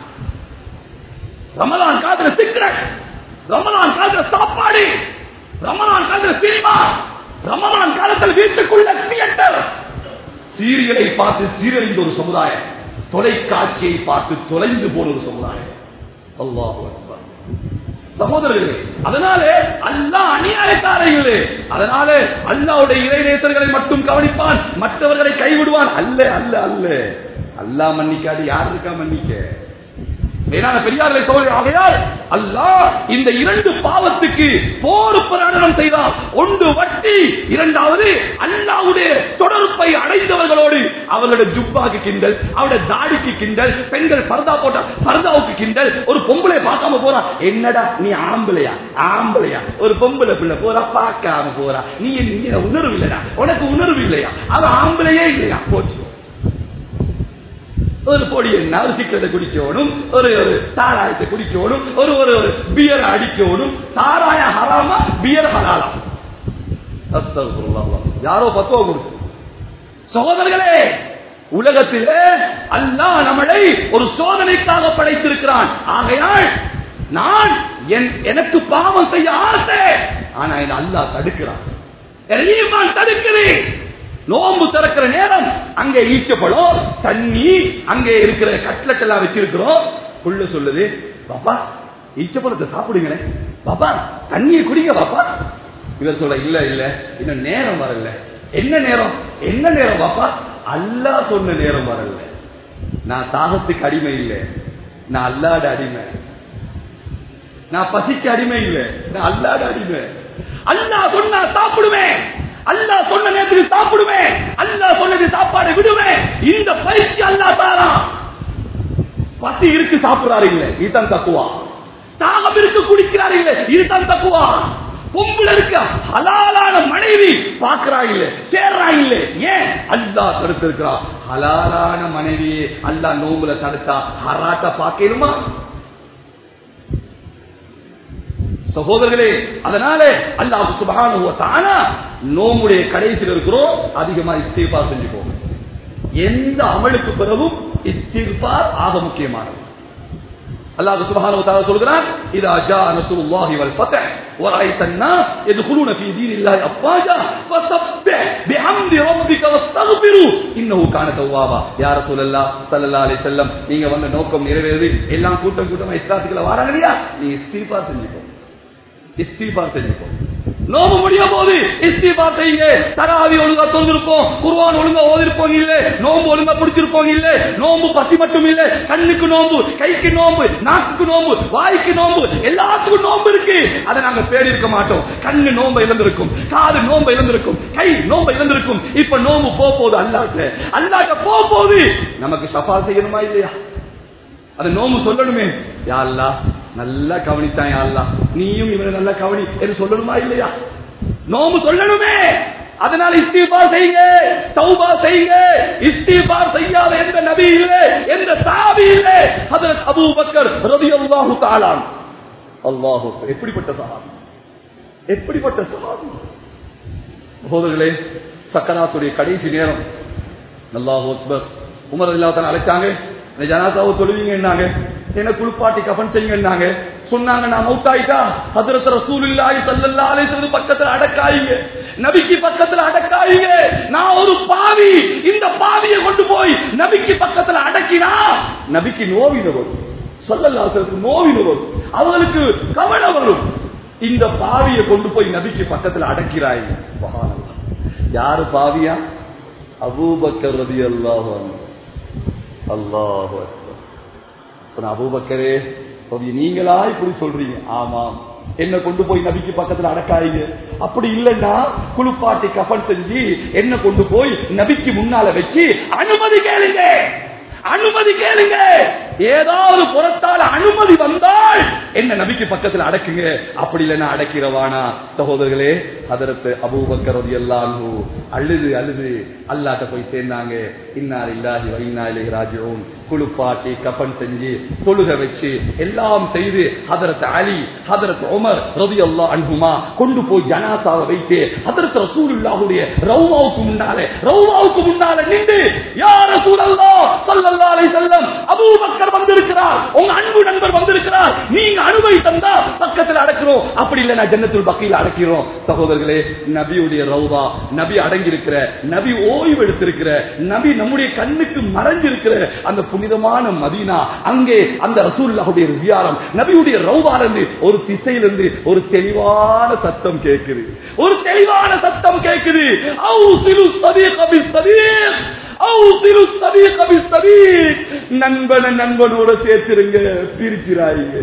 ரமலான் காதுல சிகரெட் ரமலான் காதுல சாப்பாடு ரமலான் காதுல சினிமா ரமலான் காலத்தில் வீட்டுக்குள்ள தியேட்டர் சீரியலை பார்த்து சீரழிந்த ஒரு சமுதாயம் தொலைக்காட்சியை பார்த்து தொலைந்து போன ஒரு சமுதாயம் அல்லாஹ் சகோதரர்களே அதனால அல்லாஹ் அநியாயக்காரர்களே அதனால அல்லாவுடைய இறைநேசர்களை மட்டும் கவனிப்பான் மற்றவர்களை கைவிடுவான் அல்ல அல்ல அல்ல அல்லாஹ் மன்னிக்காது யார் இருக்கா மன்னிக்க மேலான பெரியார்களை சோழ ஆகையால் அல்லாஹ் இந்த இரண்டு பாவத்துக்கு போர் பிரகடனம் செய்தார் ஒன்று வட்டி இரண்டாவது அல்லாவுடைய தொடர்பை அடைந்தவர்களோடு அவர்களுடைய ஜுப்பாக்கு கிண்டல் அவருடைய தாடிக்கு கிண்டல் பெண்கள் பர்தா போட்ட பர்தாவுக்கு கிண்டல் ஒரு பொம்பளை பார்க்காம போறா என்னடா நீ ஆம்பளையா ஆம்பளையா ஒரு பொம்பளை பிள்ளை போறா பார்க்காம போறா நீ நீ உணர்வு இல்லையா உனக்கு உணர்வு இல்லையா அவ ஆம்பளையே இல்லையா போச்சு ஒரு பொடி என்ன ஒரு சிக்கத்தை குடிக்கணும் ஒரு ஒரு சாராயத்தை குடிக்கணும் ஒரு ஒரு ஒரு பியர் அடிக்கணும் சாராய ஹராமா பியர் ஹலாலா அஸ்தகுருல்லாஹ். யாரோ பத்துவா கொடுத்து சகோதரர்களே உலகத்திலே அல்லாஹ் நம்மளை ஒரு சோதனைக்காக படைத்திருக்கிறான் ஆகையால் நான் என்- எனக்கு பாவம் செய்ய ஆசை ஆனா என்ன அல்லாஹ் தடுக்கிறான் எதையும் நான் தடுக்கிறேன் நோம்பு திறக்கிற நேரம் அங்கே ஈச்சப்பழம் தண்ணி அங்கே இருக்கிற கட்லெட் எல்லாம் வச்சிருக்கிறோம் புள்ள சொல்லுது பாப்பா ஈச்சப்பழத்தை சாப்பிடுங்களே பாப்பா தண்ணியை குடிங்க பாப்பா இவர் சொல்ல இல்ல இல்ல இன்னும் நேரம் வரல என்ன நேரம் என்ன நேரம் பாப்பா அல்லாஹ் சொன்ன நேரம் வரல நான் தாகத்துக்கு அடிமை இல்லை நான் அல்லாட அடிமை நான் பசிக்கு அடிமை இல்லை நான் அல்லாட அடிமை அல்லாஹ் சொன்னா சாப்பிடுவேன் அல்லாஹ் சொன்ன நேரத்துக்கு சாப்பிடுவேன் அல்லாஹ் சொன்னது சாப்பாடு விடுவேன் இந்த பயிற்சி அல்லாஹ் தாரான் பசி இருக்கு சாப்பிடுறாரு இல்ல இதுதான் தக்குவா தாகம் இருக்கு குடிக்கிறாரு இல்ல இதுதான் தக்குவா பொம்புல இருக்க ஹலாலான மனைவி பாக்குறா இல்ல சேர்றா இல்ல ஏன் அல்லாஹ் தடுத்திருக்கிறா ஹலாலான மனைவியே அல்லாஹ் நோம்புல தடுத்தா ஹராட்ட பாக்கணுமா சகோதரர்களே அதனால அல்லாஹ் சுபஹானஹு வ தஆலா நோம்புடைய கடைசியில் இருக்கிறோம் அதிகமா இஸ்திஃபார் செஞ்சுக்கோங்க எந்த அமலுக்கு பிறகும் இஸ்திஃபார் ஆக முக்கியமானது அல்லாஹ் சுப்ஹானஹு வ தஆலா சொல்கிறான் இதா ஜா நஸ்ருல்லாஹி வல் ஃபத்ஹ் ورأيت الناس يدخلون في دين الله أفواجا فسبح بحمد ربك واستغفروا إنه كان توابا يا رسول الله صلى الله عليه وسلم நீங்க வந்த நோக்கம் நிறைவேறுது எல்லாம் கூட்டம் கூட்டமா இஸ்லாத்துக்குள்ள வராங்க இல்லையா நீங்க இஸ்திஃபார் செஞ்சுக்கோங்க இஸ்திஃபார் செஞ்சுக்கோங்க நோம்பு முடிய போது இஸ்திஃபார் செய்யுங்க தராவி ஒழுங்கா தொழுந்திருப்போம் குர்ஆன் ஒழுங்கா ஓதிருப்போம் இல்ல நோம்பு ஒழுங்கா பிடிச்சிருப்போம் இல்ல நோம்பு பசி மட்டும் இல்ல கண்ணுக்கு நோம்பு கைக்கு நோம்பு நாக்குக்கு நோம்பு வாய்க்கு நோம்பு எல்லாத்துக்கும் நோம்பு இருக்கு அதை நாங்க தேடி இருக்க மாட்டோம் கண்ணு நோம்பு இழந்திருக்கும் காது நோம்பு இழந்திருக்கும் கை நோம்பு இழந்திருக்கும் இப்ப நோம்பு போக போகுது அல்லாட்ட அல்லாட்ட போக போகுது நமக்கு சஃபா செய்யணுமா இல்லையா அது நோம்பு சொல்லணுமே யா அல்லாஹ் நல்லா கவனிச்சான் யா அல்லாஹ் நீயும் இவனை நல்லா கவனி என்று சொல்லணுமா இல்லையா நோம்பு சொல்லணுமே அதனால இஸ்திஃபார் செய்யுங்க தௌபா செய்யுங்க இஸ்திஃபார் செய்யாத எந்த நபி இல்லை எந்த சாபி இல்லை ஹஜரத் அபூபக்கர் ரலியல்லாஹு தஆலா அல்லாஹு அக்பர். எப்படிப்பட்ட சஹாபி எப்படிப்பட்ட சஹாபி சகோதரர்களே சக்கராத்துடைய கடைசி நேரம் அல்லாஹு அக்பர் உமர் இல்லாத அழைச்சாங்க இந்த ஜனாதாவை சொல்லுவீங்கன்னாங்க என்ன குளிப்பாட்டி கஃன் செய்யுங்கன்னாங்க சொன்னாங்க நான் மௌத்தாயிட்டா ஹதரத் ரசூலுல்லாஹி ஸல்லல்லாஹு அலைஹி வஸல்லம் பக்கத்துல அடக்காயிங்க நபிக்கு பக்கத்துல அடக்காயிங்க நான் ஒரு பாவி இந்த பாவியை கொண்டு போய் நபிக்கு பக்கத்துல அடக்கினா நபிக்கு நோவின வரும் ஸல்லல்லாஹு அலைஹி வஸல்லம் நோவின வரும் அவங்களுக்கு கவலை வரும் இந்த பாவியை கொண்டு போய் நபிக்கு பக்கத்துல அடக்கிறாய் சுப்ஹானல்லாஹ் யாரு பாவியா அபூபக்கர் ரலியல்லாஹு அன்ஹு அல்லாஹு அக்பர். இப்ப நான் அபூபக்கரே அப்ப நீங்களா இப்படி சொல்றீங்க ஆமாம் என்ன கொண்டு போய் நபிக்கு பக்கத்துல அடக்காயிங்க அப்படி இல்லைன்னா குளிப்பாட்டி கஃன் செஞ்சு என்ன கொண்டு போய் நபிக்கு முன்னால வச்சு அனுமதி கேளுங்க அனுமதி கேளுங்க ஏதாவது புறத்தால் அனுமதி வந்தால் என்ன நபிக்கு பக்கத்துல அடக்குங்க அப்படி இல்லைன்னா அடக்கிறவானா சகோதரர்களே அதற்கு அபூபக்கர் எல்லாம் அழுது அழுது அல்லாட்ட போய் சேர்ந்தாங்க இன்னார் இல்லாஹி வைனா இலகி ராஜோன் குளிப்பாட்டி கஃன் செஞ்சு தொழுக வச்சு எல்லாம் செய்து ஹதரத் அலி ஹதரத் உமர் ரவி அல்லா அன்புமா கொண்டு போய் ஜனாசாவை வைத்து ஹதரத் ரசூலுல்லாஹுடைய ரவுவாவுக்கு முன்னாலே ரவுவாவுக்கு முன்னாலே நின்று யா ரசூலல்லா ஸல்லல்லாஹு அலைஹி வஸல்லம் அபூபக்கர் வந்திருக்கிறார் உங்க அன்பு நண்பர் வந்திருக்கிறார் நீங்க அனுமதி தந்தா பக்கத்துல அடக்கிறோம் அப்படி இல்ல நான் ஜன்னத்துல் பக்கீல அடக்கிறோம் சகோதரர்களே நபியுடைய ரவுதா நபி அடங்கி இருக்கிற நபி ஓய்வு எடுத்திருக்கிற நபி நம்முடைய கண்ணுக்கு மறைஞ்சிருக்கிற அந்த புனிதமான மதீனா அங்கே அந்த ரசூலுல்லாஹுடைய ஜியாரம் நபியுடைய ரவுதாலிருந்து ஒரு திசையிலிருந்து ஒரு தெளிவான சத்தம் கேட்குது ஒரு தெளிவான சத்தம் கேட்குது அவுசிலு சதீக பிஸ்ஸதீக் அவுசிலு சதீக பிஸ்ஸதீக் நண்பனை நண்பனோட சேர்த்திருங்க பிரிக்கிறாங்க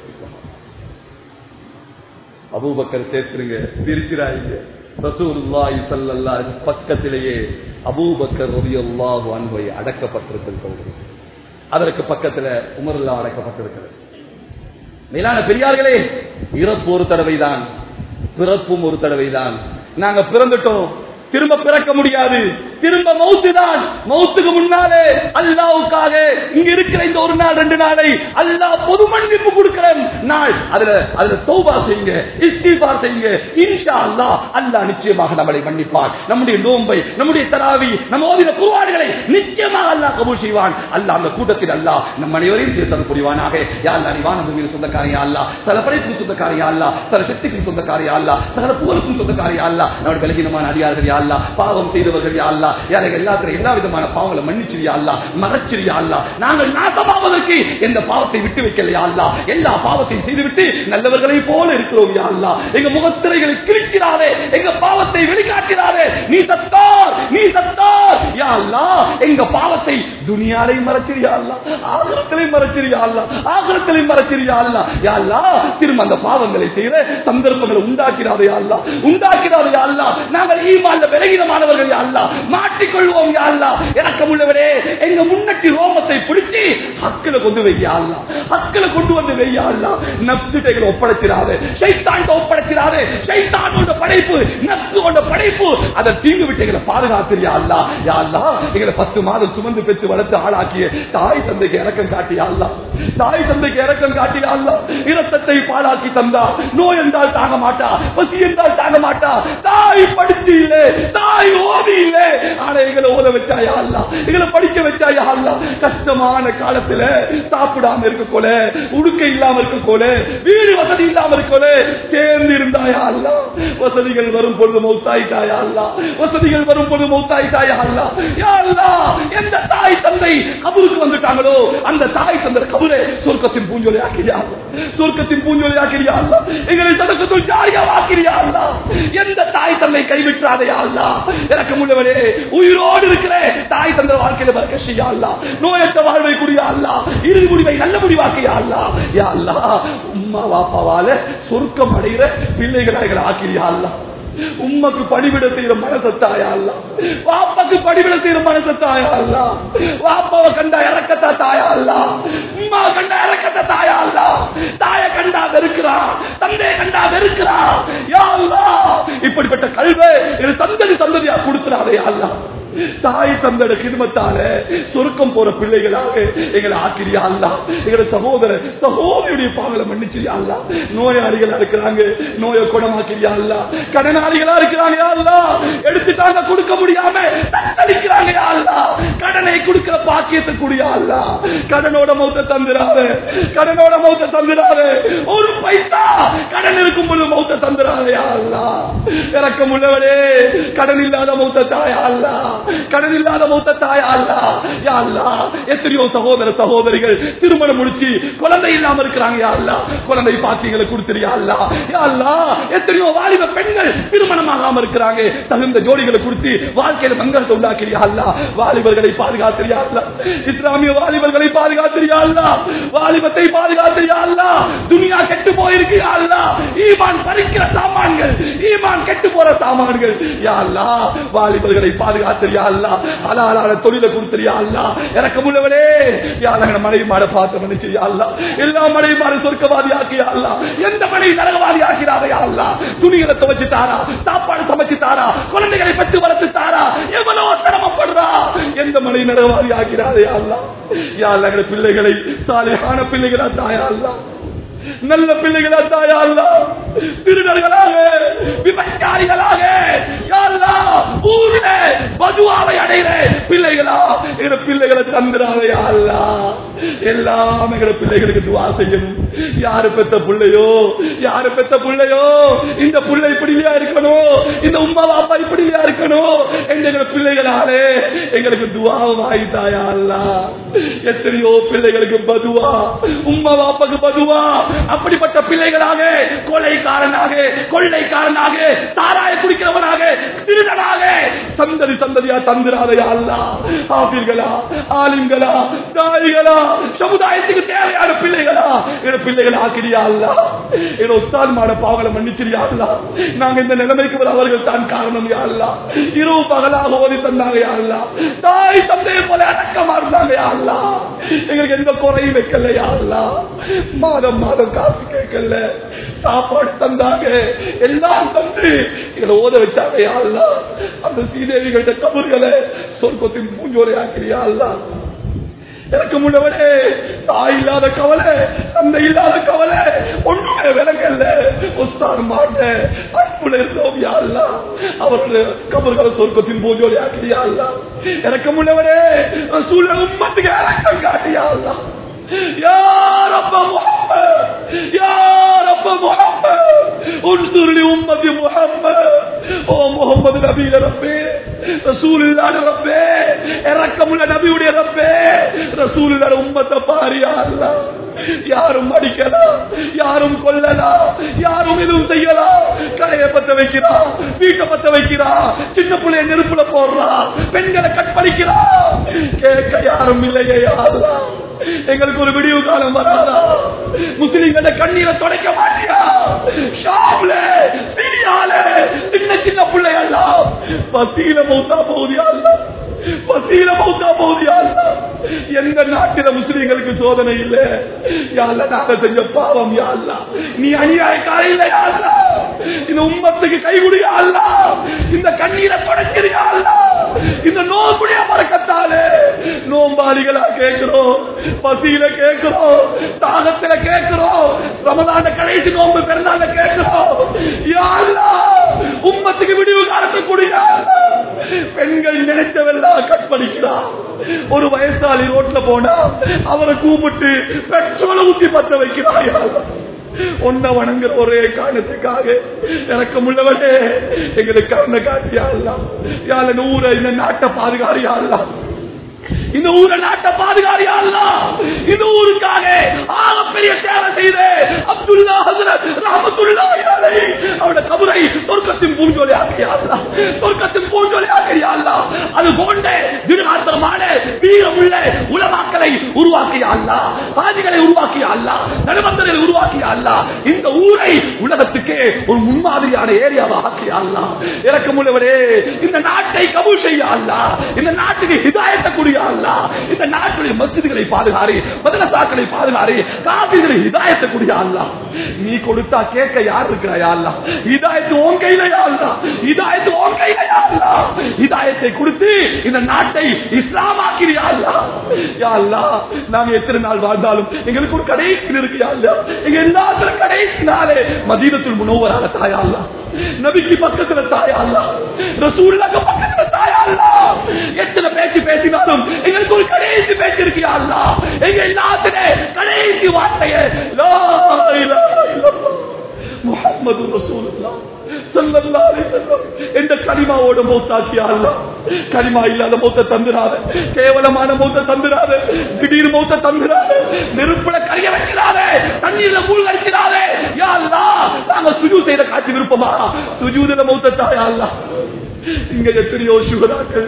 அபூபக்கர் சேர்த்துருங்க பிரிக்கிறாங்க ரசூலுல்லாஹி ஸல்லல்லாஹு அலைஹி பக்கத்திலேயே அபூபக்கர் ரலியல்லாஹு அன்ஹு அடக்கப்பட்டிருக்கிறது அதற்கு பக்கத்துல உமருல்லா அடக்கப்பட்டிருக்கிறது மேலான பெரியார்களே இறப்பு ஒரு தடவைதான் பிறப்பும் ஒரு தடவைதான் நாங்க பிறந்துட்டோம் திரும்ப பிறக்க முடியாது திரும்ப மௌத்து தான் மௌத்துக்கு முன்னாலே அல்லாவுக்காக இங்க இருக்கிற இந்த ஒரு நாள் ரெண்டு நாளை அல்லாஹ் பொது மன்னிப்பு கொடுக்கிற நாள் அதுல அதுல தௌபா செய்யுங்க இஸ்திஃபார் செய்யுங்க இன்ஷா அல்லாஹ் அல்லாஹ் நிச்சயமாக நம்மளை மன்னிப்பான் நம்முடைய நோன்பை நம்முடைய தராவி நம்ம ஓதின குர்ஆன்களை நிச்சயமாக அல்லாஹ் கபூல் செய்வான் அல்லாஹ் அந்த கூட்டத்தில் அல்லாஹ் நம் அனைவரையும் சேர்த்து புரிவானாக யா அல்லாஹ் நீ வான பூமியின் சொந்தக்காரியா அல்லாஹ் சல படைப்புக்கும் சொந்தக்காரியா அல்லாஹ் சல சக்திக்கும் சொந்தக்காரியா அல்லாஹ் சகல புகழுக்கும் சொந்தக்காரியா அல்லாஹ் நம்முடைய பலகீனமான அடியார்கள் யா அல்லா பாவம் செய்தவர்கள் யா அல்லா எனக்கு எல்லாத்திலும் எல்லா விதமான பாவங்களை மன்னிச்சிரியா அல்லா மறைச்சிரியா அல்லா நாங்கள் நாசமாவதற்கு எந்த பாவத்தை விட்டு வைக்கலையா அல்லா எல்லா பாவத்தையும் செய்துவிட்டு நல்லவர்களை போல இருக்கிறோம் யா அல்லா எங்க முகத்திரைகளை கிழிக்கிறாரே எங்க பாவத்தை வெளிக்காட்டினாரே நீ சத்தார் நீ சத்தார் யா அல்லா எங்க பாவத்தை துனியாலையும் மறைச்சிரியா அல்லா ஆகரத்திலையும் மறைச்சிரியா அல்லா ஆகரத்திலையும் மறைச்சிரியா அல்லா யா அல்லா திரும்ப அந்த பாவங்களை செய்த சந்தர்ப்பங்களை உண்டாக்கிறாரே யா அல்லா உண்டாக்கிறாரே யா அல்லா நாங்கள் ஈமான்ல விலகினமானவர்கள் யா அல்லா மாட்டிக்கொள்வோம் யா அல்லா இறக்கமுள்ளவரே எங்க முன்னட்டி ரோமத்தை பிடிச்சி ஹக்கில கொண்டு வையா அல்லா ஹக்கில கொண்டு வந்து வையா அல்லா நப்சுட்டைகளை ஒப்படைச்சிடாது சைத்தான் ஒப்படைச்சிடாது சைத்தானோட படைப்பு நப்சு கொண்ட படைப்பு அதை தீங்கு விட்டு எங்களை பாதுகாத்திரியா அல்லா யா அல்லா எங்களை பத்து மாதம் சுமந்து பெற்று வளர்த்து ஆளாக்கிய தாய் தந்தைக்கு இறக்கம் காட்டியா அல்லா தாய் தந்தைக்கு இறக்கம் காட்டியா அல்லா இரத்தத்தை பாழாக்கி தந்தா நோய் என்றால் தாங்க மாட்டா பசி என்றால் தாங்க மாட்டா தாய் படிச்சு இல்ல தாய் ஓதி இல்ல ஆனா எங்களை ஓத வச்சாயா அல்லா எங்களை படிக்க வச்சாயா அல்லா கஷ்டமான காலத்துல சாப்பிடாம இருக்க போல உடுக்க இல்லாம இருக்க போல வீடு வசதி இல்லாம இருக்க போல சேர்ந்து இருந்தாயா அல்லா வசதிகள் வரும் பொழுது மௌத்தாயிட்டாயா அல்லா வசதிகள் வரும் பொழுது மௌத்தாயிட்டாயா அல்லா யா அல்லா எந்த தாய் தந்தை கபருக்கு வந்துட்டாங்களோ அந்த தாய் தந்தை கபரை சொர்க்கத்தின் பூஞ்சொலி ஆக்கிறியா சொர்க்கத்தின் பூஞ்சொலி ஆக்கிறியா அல்லா எங்களை சதக்கத்துள் ஜாரியா ஆக்கிறியா அல்லா எந்த தாய் தந்தை கைவிட்டாதையா அல்லா எனக்கு முன்னவரே உயிரோடு இருக்கிற தாய் தந்தை வாழ்க்கையில வரக்க செய்யா அல்லா நோயற்ற வாழ்வை கூடிய அல்லா இறுதி முடிவை நல்ல முடிவாக்கியா அல்லா யா அல்லா உம்மா வாப்பாவால சொர்க்கம் அடைகிற பிள்ளைகளாக ஆக்கிறியா அல்லா உம்மக்கு படிவிட செய்யற மனசத்தாயா அல்ல வாப்பாக்கு படிவிட செய்யற மனசத்தாயா அல்ல வாப்பாவை கண்டா இறக்கத்தா தாயா அல்ல உம்மா கண்டா இறக்கத்த தாயா அல்ல தாய கண்டா வெறுக்கிறா தந்தைய கண்டா வெறுக்கிறா யா அல்லா இப்படிப்பட்ட கல்வை இது சந்ததி சந்ததியா கொடுக்கிறாரே அல்லா தாய் தந்தட கிருமத்தால சொருக்கம் போற பிள்ளைகளாக எங்களை ஆக்கிரியா அல்ல எங்களை சகோதர சகோதரியுடைய பாவலை மன்னிச்சிரியா அல்ல நோயாளிகளா இருக்கிறாங்க நோயை குணமாக்கிறியா அல்ல கடனாளிகளா இருக்கிறாங்க யா அல்ல எடுத்துட்டாங்க கொடுக்க முடியாம தத்தளிக்கிறாங்க யா அல்ல கடனை கொடுக்கிற பாக்கியத்தை கூடிய அல்ல கடனோட மௌத்த தந்துறாரு கடனோட மௌத்த தந்துறாரு ஒரு பைசா கடன் இருக்கும் பொழுது மௌத்த தந்துறாரு யா அல்ல இறக்கம் உள்ளவரே கடன் இல்லாத மௌத்த தாயா அல்ல கடன் இல்லாத மௌத்த தாயா அல்ல யா அல்ல எத்தனையோ சகோதர சகோதரிகள் திருமணம் முடிச்சு குழந்தை இல்லாம இருக்கிறாங்க யா அல்ல குழந்தை பாத்தியங்களை கொடுத்துறியா அல்ல யா அல்ல எத்தனையோ வாலிப பெண்கள் திருமணமாகாம இருக்கிறாங்க தகுந்த ஜோடிகளை கொடுத்து வாழ்க்கையில மங்களத்தை உண்டாக்கிறியா அல்ல வாலிபர்களை பாதுகாத்திரியா அல்ல இஸ்லாமிய வாலிபர்களை பாதுகாத்திரியா அல்ல வாலிபத்தை பாதுகாத்திரியா அல்ல துனியா கெட்டு போயிருக்கியா அல்ல ஈமான் பறிக்கிற சாமான்கள் ஈமான் கெட்டு போற சாமான்கள் யா அல்லா வாலிபர்களை பாதுகாத்திரியா அல்ல அலாலான தொழிலை கொடுத்திரியா அல்ல எனக்கு முள்ளவனே யாராக மனைவி மாட பார்த்து மன்னிச்சியா அல்ல எல்லா மனைவி மாட சொர்க்கவாதி ஆக்கியா அல்ல எந்த மனைவி நரகவாதி ஆக்கிறாரையா அல்ல துணிகளை துவைச்சு தாரா சாப்பாடு சமைச்சு தாரா குழந்தைகளை பட்டு வளர்த்து தாரா எவ்வளவு சிரமப்படுறா எந்த மனைவி நரகவாதி ஆக்கிறாரே அல்ல யா அல்ல எங்க பிள்ளைகளை சாலையான பிள்ளைகளா தாயா அல்ல நல்ல பிள்ளைகளா தாயா அல்ல திருடர்களாக விபச்சாரிகளாக யா அல்லாஹ், ஊர்ல மதுவாவை அடைகிற பிள்ளைகளா எங்க பிள்ளைகளை தந்துடாதையா அல்ல எல்லாம் எங்க பிள்ளைகளுக்கு துவா செய்யணும் யாரு பெத்த பிள்ளையோ யாரு பெத்த பிள்ளையோ இந்த பிள்ளை இப்படியா இருக்கணும் இந்த உமா பாப்பா இப்படியா இருக்கணும் எங்க பிள்ளைகளாலே எங்களுக்கு துவா வாய்த்தாயா அல்ல எத்தனையோ பிள்ளைகளுக்கு பதுவா உம்மா பாப்பாக்கு பதுவா அப்படிப்பட்ட பிள்ளைகளாக கொலைக்காரனாக கொள்ளைக்காரனாக சாராய குடிக்கிறவனாக திருடனாக சந்ததி சந்ததியா தந்திராதையா அல்ல ஆபிர்களா ஆலிம்களா தாய்களா சமுதாயத்துக்கு தேவையான பிள்ளைகளா என பிள்ளைகள் ஆக்கிறியா அல்ல என உஸ்தான் மாட பாவங்களை மன்னிச்சிரியா அல்ல நாங்க இந்த நிலைமைக்கு வர அவர்கள் தான் காரணம் யா அல்ல இரவு பகலாக ஓதி தந்தாங்க யா அல்ல தாய் தந்தையை போல அடக்கமா இருந்தாங்க யா அல்ல எங்களுக்கு எந்த குறையும் வைக்கல யா அல்ல மாதம் மாதம் காசு கேட்கல சாப்பாடு தந்தாங்க எல்லாம் தந்து எங்களை ஓத வச்சாங்க யா அல்ல அந்த சீதேவிகிட்ட கபர்களை சொர்க்கத்தின் பூஞ்சோலை ஆக்கிறியா அல்ல எனக்கு முன்னவனே தாய் இல்லாத கவலை தந்தை இல்லாத கவலை ஒண்ணுமே விலங்கல்ல உஸ்தான் மாட்ட அன்புல இருந்தோம் யாழ்லா அவருடைய கபர்களை சொர்க்கத்தின் பூஜோடி ஆக்கிறியா எனக்கு முன்னவனே சூழல் உம்மத்துக்கு இறக்கம் காட்டியா يا رب محمد يا رب محمد انصر لأمة محمد ஓ முகமது நபியில ரப்பே ரசூலுல்லாஹ் ரப்பே இறக்கமுள்ள நபியுடைய ரப்பே ரசூலுல்லாஹ் உம்மத்தை பாரியா அல்லாஹ் யாரும் அடிக்கலாம் யாரும் கொல்லலாம் யாரும் எதுவும் செய்யலாம் கடையை பத்த வைக்கிறா வீட்டை பத்த வைக்கிறா சின்ன பிள்ளைய நெருப்புல போடுறா பெண்களை கற்பழிக்கிறா கேட்க யாரும் இல்லையே யாரும் எங்களுக்கு ஒரு விடிவு காலம் வராதா முஸ்லிம்கள கண்ணீரை தொடக்க மாட்டியா ஷாப்ல சிரியால சின்ன சின்ன பிள்ளையெல்லாம் பசியில மௌத்தா போகுதியா பசியில மௌத்தா போகுதியா எந்த நாட்டில முஸ்லிம்களுக்கு சோதனை இல்ல யாழ்ல நாங்க செஞ்ச பாவம் யாழ்லா நீ அநியாயக்கார இல்ல யாழ்லா இந்த உம்மத்துக்கு கைகுடியா அல்ல இந்த கண்ணீரை தொடக்கிறியா அல்ல இந்த நோம்புடைய மறக்கத்தாலே நோம்பாளிகளா கேட்கிறோம் பசியில கேட்கிறோம் தாகத்துல கேட்கிறோம் ரமதான கடைசி நோம்பு பிறந்தால கேட்கிறோம் யா அல்லாஹ், உம்மத்துக்கு விடிவு காலத்துக்கூடிய பெண்கள் நினைச்சவெல்லாம் கற்பழிக்கிறார் ஒரு வயசாளி ரோட்ல போனா அவரை கூப்பிட்டு பெட்ரோலை ஊத்தி பத்த வைக்கிறாயா ஒன்ன வணங்குற ஒரே காரணத்துக்காக எனக்கு முள்ளவனே எங்களுக்கு கண்ணை காட்டியா யாழ நூற இந்த நாட்டை பாதுகாரியா இந்த ஊரை நாட்டை பாதுகாரியா இந்த ஊருக்காக ஆகப்பெரிய சேவை செய்த அப்துல்லா ஹசரத் ரஹமத்துல்லாஹி அலைஹி அவருடைய கபரை சொர்க்கத்தின் பூஞ்சோலை ஆக்கியா சொர்க்கத்தின் பூஞ்சோலை ஆக்கியா அது போன்ற திடகாத்திரமான வீரமுள்ள உலமாக்களை உருவாக்கிய அல்லா சாதிகளை உருவாக்கிய அல்லா நடுமந்தரை உருவாக்கிய அல்லா இந்த ஊரை உலகத்துக்கே ஒரு முன்மாதிரியான ஏரியாவை ஆக்கிய அல்லா இறக்கமுள்ளவரே இந்த நாட்டை கபூல் செய்ய அல்லா இந்த நாட்டுக்கு ஹிதாயத்தை கூடிய அல்லா இந்த நாட்டுடைய மஸ்ஜிதுகளை பாதுகாரி மதரசாக்களை பாதுகாரி காபிகளை ஹிதாயத்தை கூடிய அல்லா நீ கொடுத்தா கேட்க யார் இருக்கிறாயா அல்லா ஹிதாயத்து உன் கையிலையா அல்லா ஹிதாயத்து உன் கையிலையா அல்லா ஹிதாயத்தை கொடுத்து இந்த நாட்டை இஸ்லாமாக்கிறியா அல்லா யா அல்லா நாங்க எத்தனை நாள் வாழ்ந்தாலும் எங்களுக்கு ஒரு கடைசி இருக்கு யா அல்லா எங்க எல்லாத்துல கடைசி நாளே மதீனத்துல் முனவரான தாயா அல்லா நபிக்கு பக்கத்துல தாயா அல்லா ரசூலுல்லாஹ் பக்கத்துல தாயா அல்லா எத்தனை பேச்சு பேசினாலும் எங்களுக்கு ஒரு கடைசி பேச்சு இருக்கு யா அல்லா எங்க எல்லாத்துல கடைசி வார்த்தையே லா இலாஹா இல்லல்லாஹ் முஹம்மது ரசூலுல்லாஹ் ஸல்லல்லாஹு அலைஹி வஸல்லம் என்ற கலிமாவோட மௌத்தாக்கியா அல்லாஹ் கலிமா இல்லாத மௌத்த தந்துராத கேவலமான மௌத்த தந்துராத திடீர் மௌத்த தந்துராத நெருப்புல கரிய வைக்கிறாத தண்ணீர்ல மூழ்க வைக்கிறாத யா அல்லாஹ் நாங்க சுஜூத் செய்த காட்சி விருப்பமா சுஜூதுல மௌத்த தாயா அல்லாஹ் இங்க எத்தனையோ சுகதாக்கள்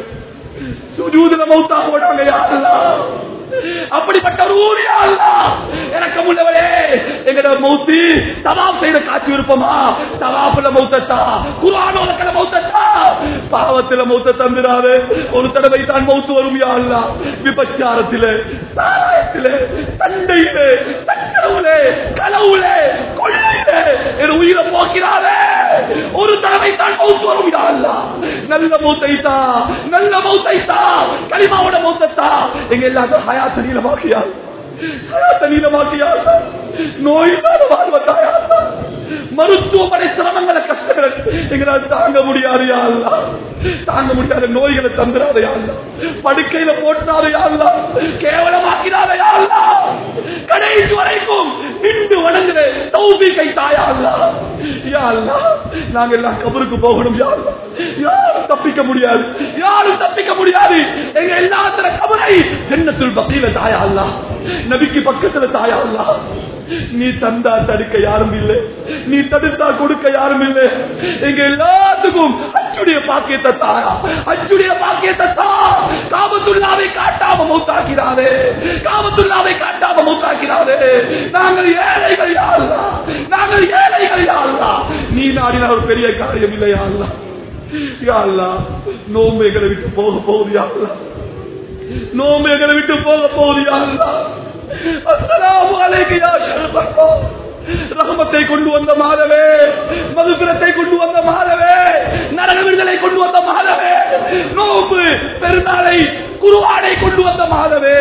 சுஜூதுல மௌத்தா போடாங்க யா அல்லாஹ் அப்படிப்பட்ட ஒரு ஊரியா அல்ல எனக்கு முன்னவரே எங்கட மௌத்தி தவாப் செய்த காட்சி விருப்பமா தவாப்புல மௌத்தத்தா குரானோலக்கல மௌத்தத்தா பாவத்துல மௌத்த தந்துடாது ஒரு தடவை தான் மௌத்து வரும் யா அல்ல விபச்சாரத்திலே சாராயத்திலே சண்டையிலே சக்கரவுலே களவுலே கொள்ளையிலே என் உயிரை போக்கிறாரே ஒரு தடவை தான் மௌத்து வரும் யா அல்ல நல்ல மௌத்தைத்தா நல்ல மௌத்தைத்தா களிமாவோட மௌத்தத்தா எங்க எல்லாத்தையும் ஹயாத்த நீளமாக்கியா ஹயாத்த நீளமாக்கியா நோயில்லாத வாழ்வத்தாயா மருத்துவமனை சிரமங்களை கஷ்டங்களை எங்களால் தாங்க முடியாது யா அல்லாஹ். தாங்க முடியாத நோய்களை தந்துடாத யா அல்லாஹ். படுக்கையில போட்டாத யா அல்லாஹ். கேவலமாக்கிறாத யா அல்லாஹ். கடைசி வரைக்கும் நின்று வணங்குற தௌபீகை தாயா அல்லாஹ். யா அல்லாஹ். நாங்க எல்லாம் கபருக்கு போகணும் யா அல்லாஹ். யாரும் தப்பிக்க முடியாது யாரும் தப்பிக்க முடியாது எங்க எல்லாத்துல கபரை ஜன்னத்துல் பக்கீல தாயா அல்லாஹ். நபிக்கு பக்கத்துல தாயா அல்லாஹ். நீ தந்தா தடுக்க யாரும் இல்லை நீ தடுத்தா கொடுக்க யாரும் இல்லை எங்க எல்லாத்துக்கும் அச்சுடைய பாக்கியத்தை தாயா அச்சுடைய பாக்கியத்தை தா காபத்துல்லாவை காட்டாம மௌத்தாக்கிறாரே காபத்துல்லாவை காட்டாம மௌத்தாக்கிறாரே நாங்கள் ஏழைகள் யாருலா நாங்கள் ஏழைகள் யாருலா நீ நாடின ஒரு பெரிய காரியம் இல்லை யாருலா யாருலா நோம்பு எங்களை விட்டு போக போகுது யாருலா நோம்பு எங்களை விட்டு போக போகுது யாருலா அஸ்ஸலாமு அலைக்கும் யா ஷரஃபல்லா. ரஹமத்தை கொண்டு வந்த மாதவே மதுபிரத்தை கொண்டு வந்த மாதவே நரக விடுதலை கொண்டு வந்த மாதவே நோம்பு பெருநாளை குருவானை கொண்டு வந்த மாதவே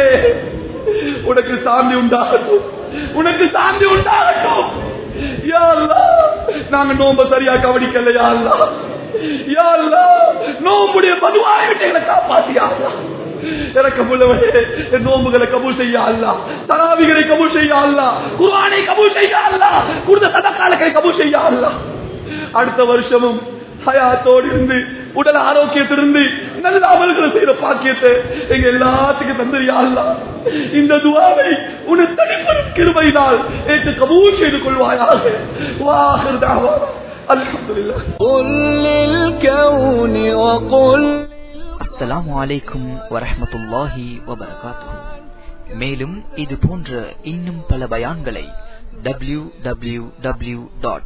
உனக்கு சாந்தி உண்டாகட்டும் உனக்கு சாந்தி உண்டாகட்டும் யா அல்லாஹ், நாங்க நோம்ப சரியா கவனிக்கல யா அல்லாஹ். யா அல்லாஹ், நோம்புடைய மதுவாயிட்டு எங்களை காப்பாத்தியா அல்லாஹ். எனக்கு முள்ளவனே என் நோம்புகளை கபூல் செய்ய அல்லா தராவிகளை கபூல் செய்ய அல்லா குர்ஆனை கபூல் செய்ய அல்லா கொடுத்த சதக்காலத்தை கபூல் செய்ய அல்லா அடுத்த வருஷமும் ஹயாத்தோடு இருந்து உடல் ஆரோக்கியத்திலிருந்து நல்ல அமல்களை செய்யற பாக்கியத்தை எங்க எல்லாத்துக்கும் தந்திரியா அல்லா இந்த துவாவை உன் தனிப்பெரும் கிருபையினால் ஏற்று கபூல் செய்து கொள்வாயாக வாஹர் தாவா அல்ஹம்துலில்லாஹ்
قل للكون وقل
அஸ்ஸலாமு அலைக்கும் வரஹ்மத்துல்லாஹி வபரகாத்துஹு மேலும் இது போன்ற இன்னும் பல பயான்களை W W W dot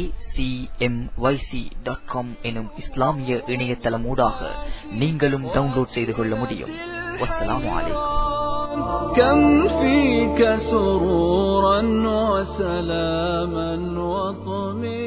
dot com எனும் இஸ்லாமிய இணையதளமூடாக நீங்களும் டவுன்லோட் செய்து கொள்ள முடியும் வஸ்ஸலாமு அலைக்கும்
كم فيك سرورا وسلاما وطمئنا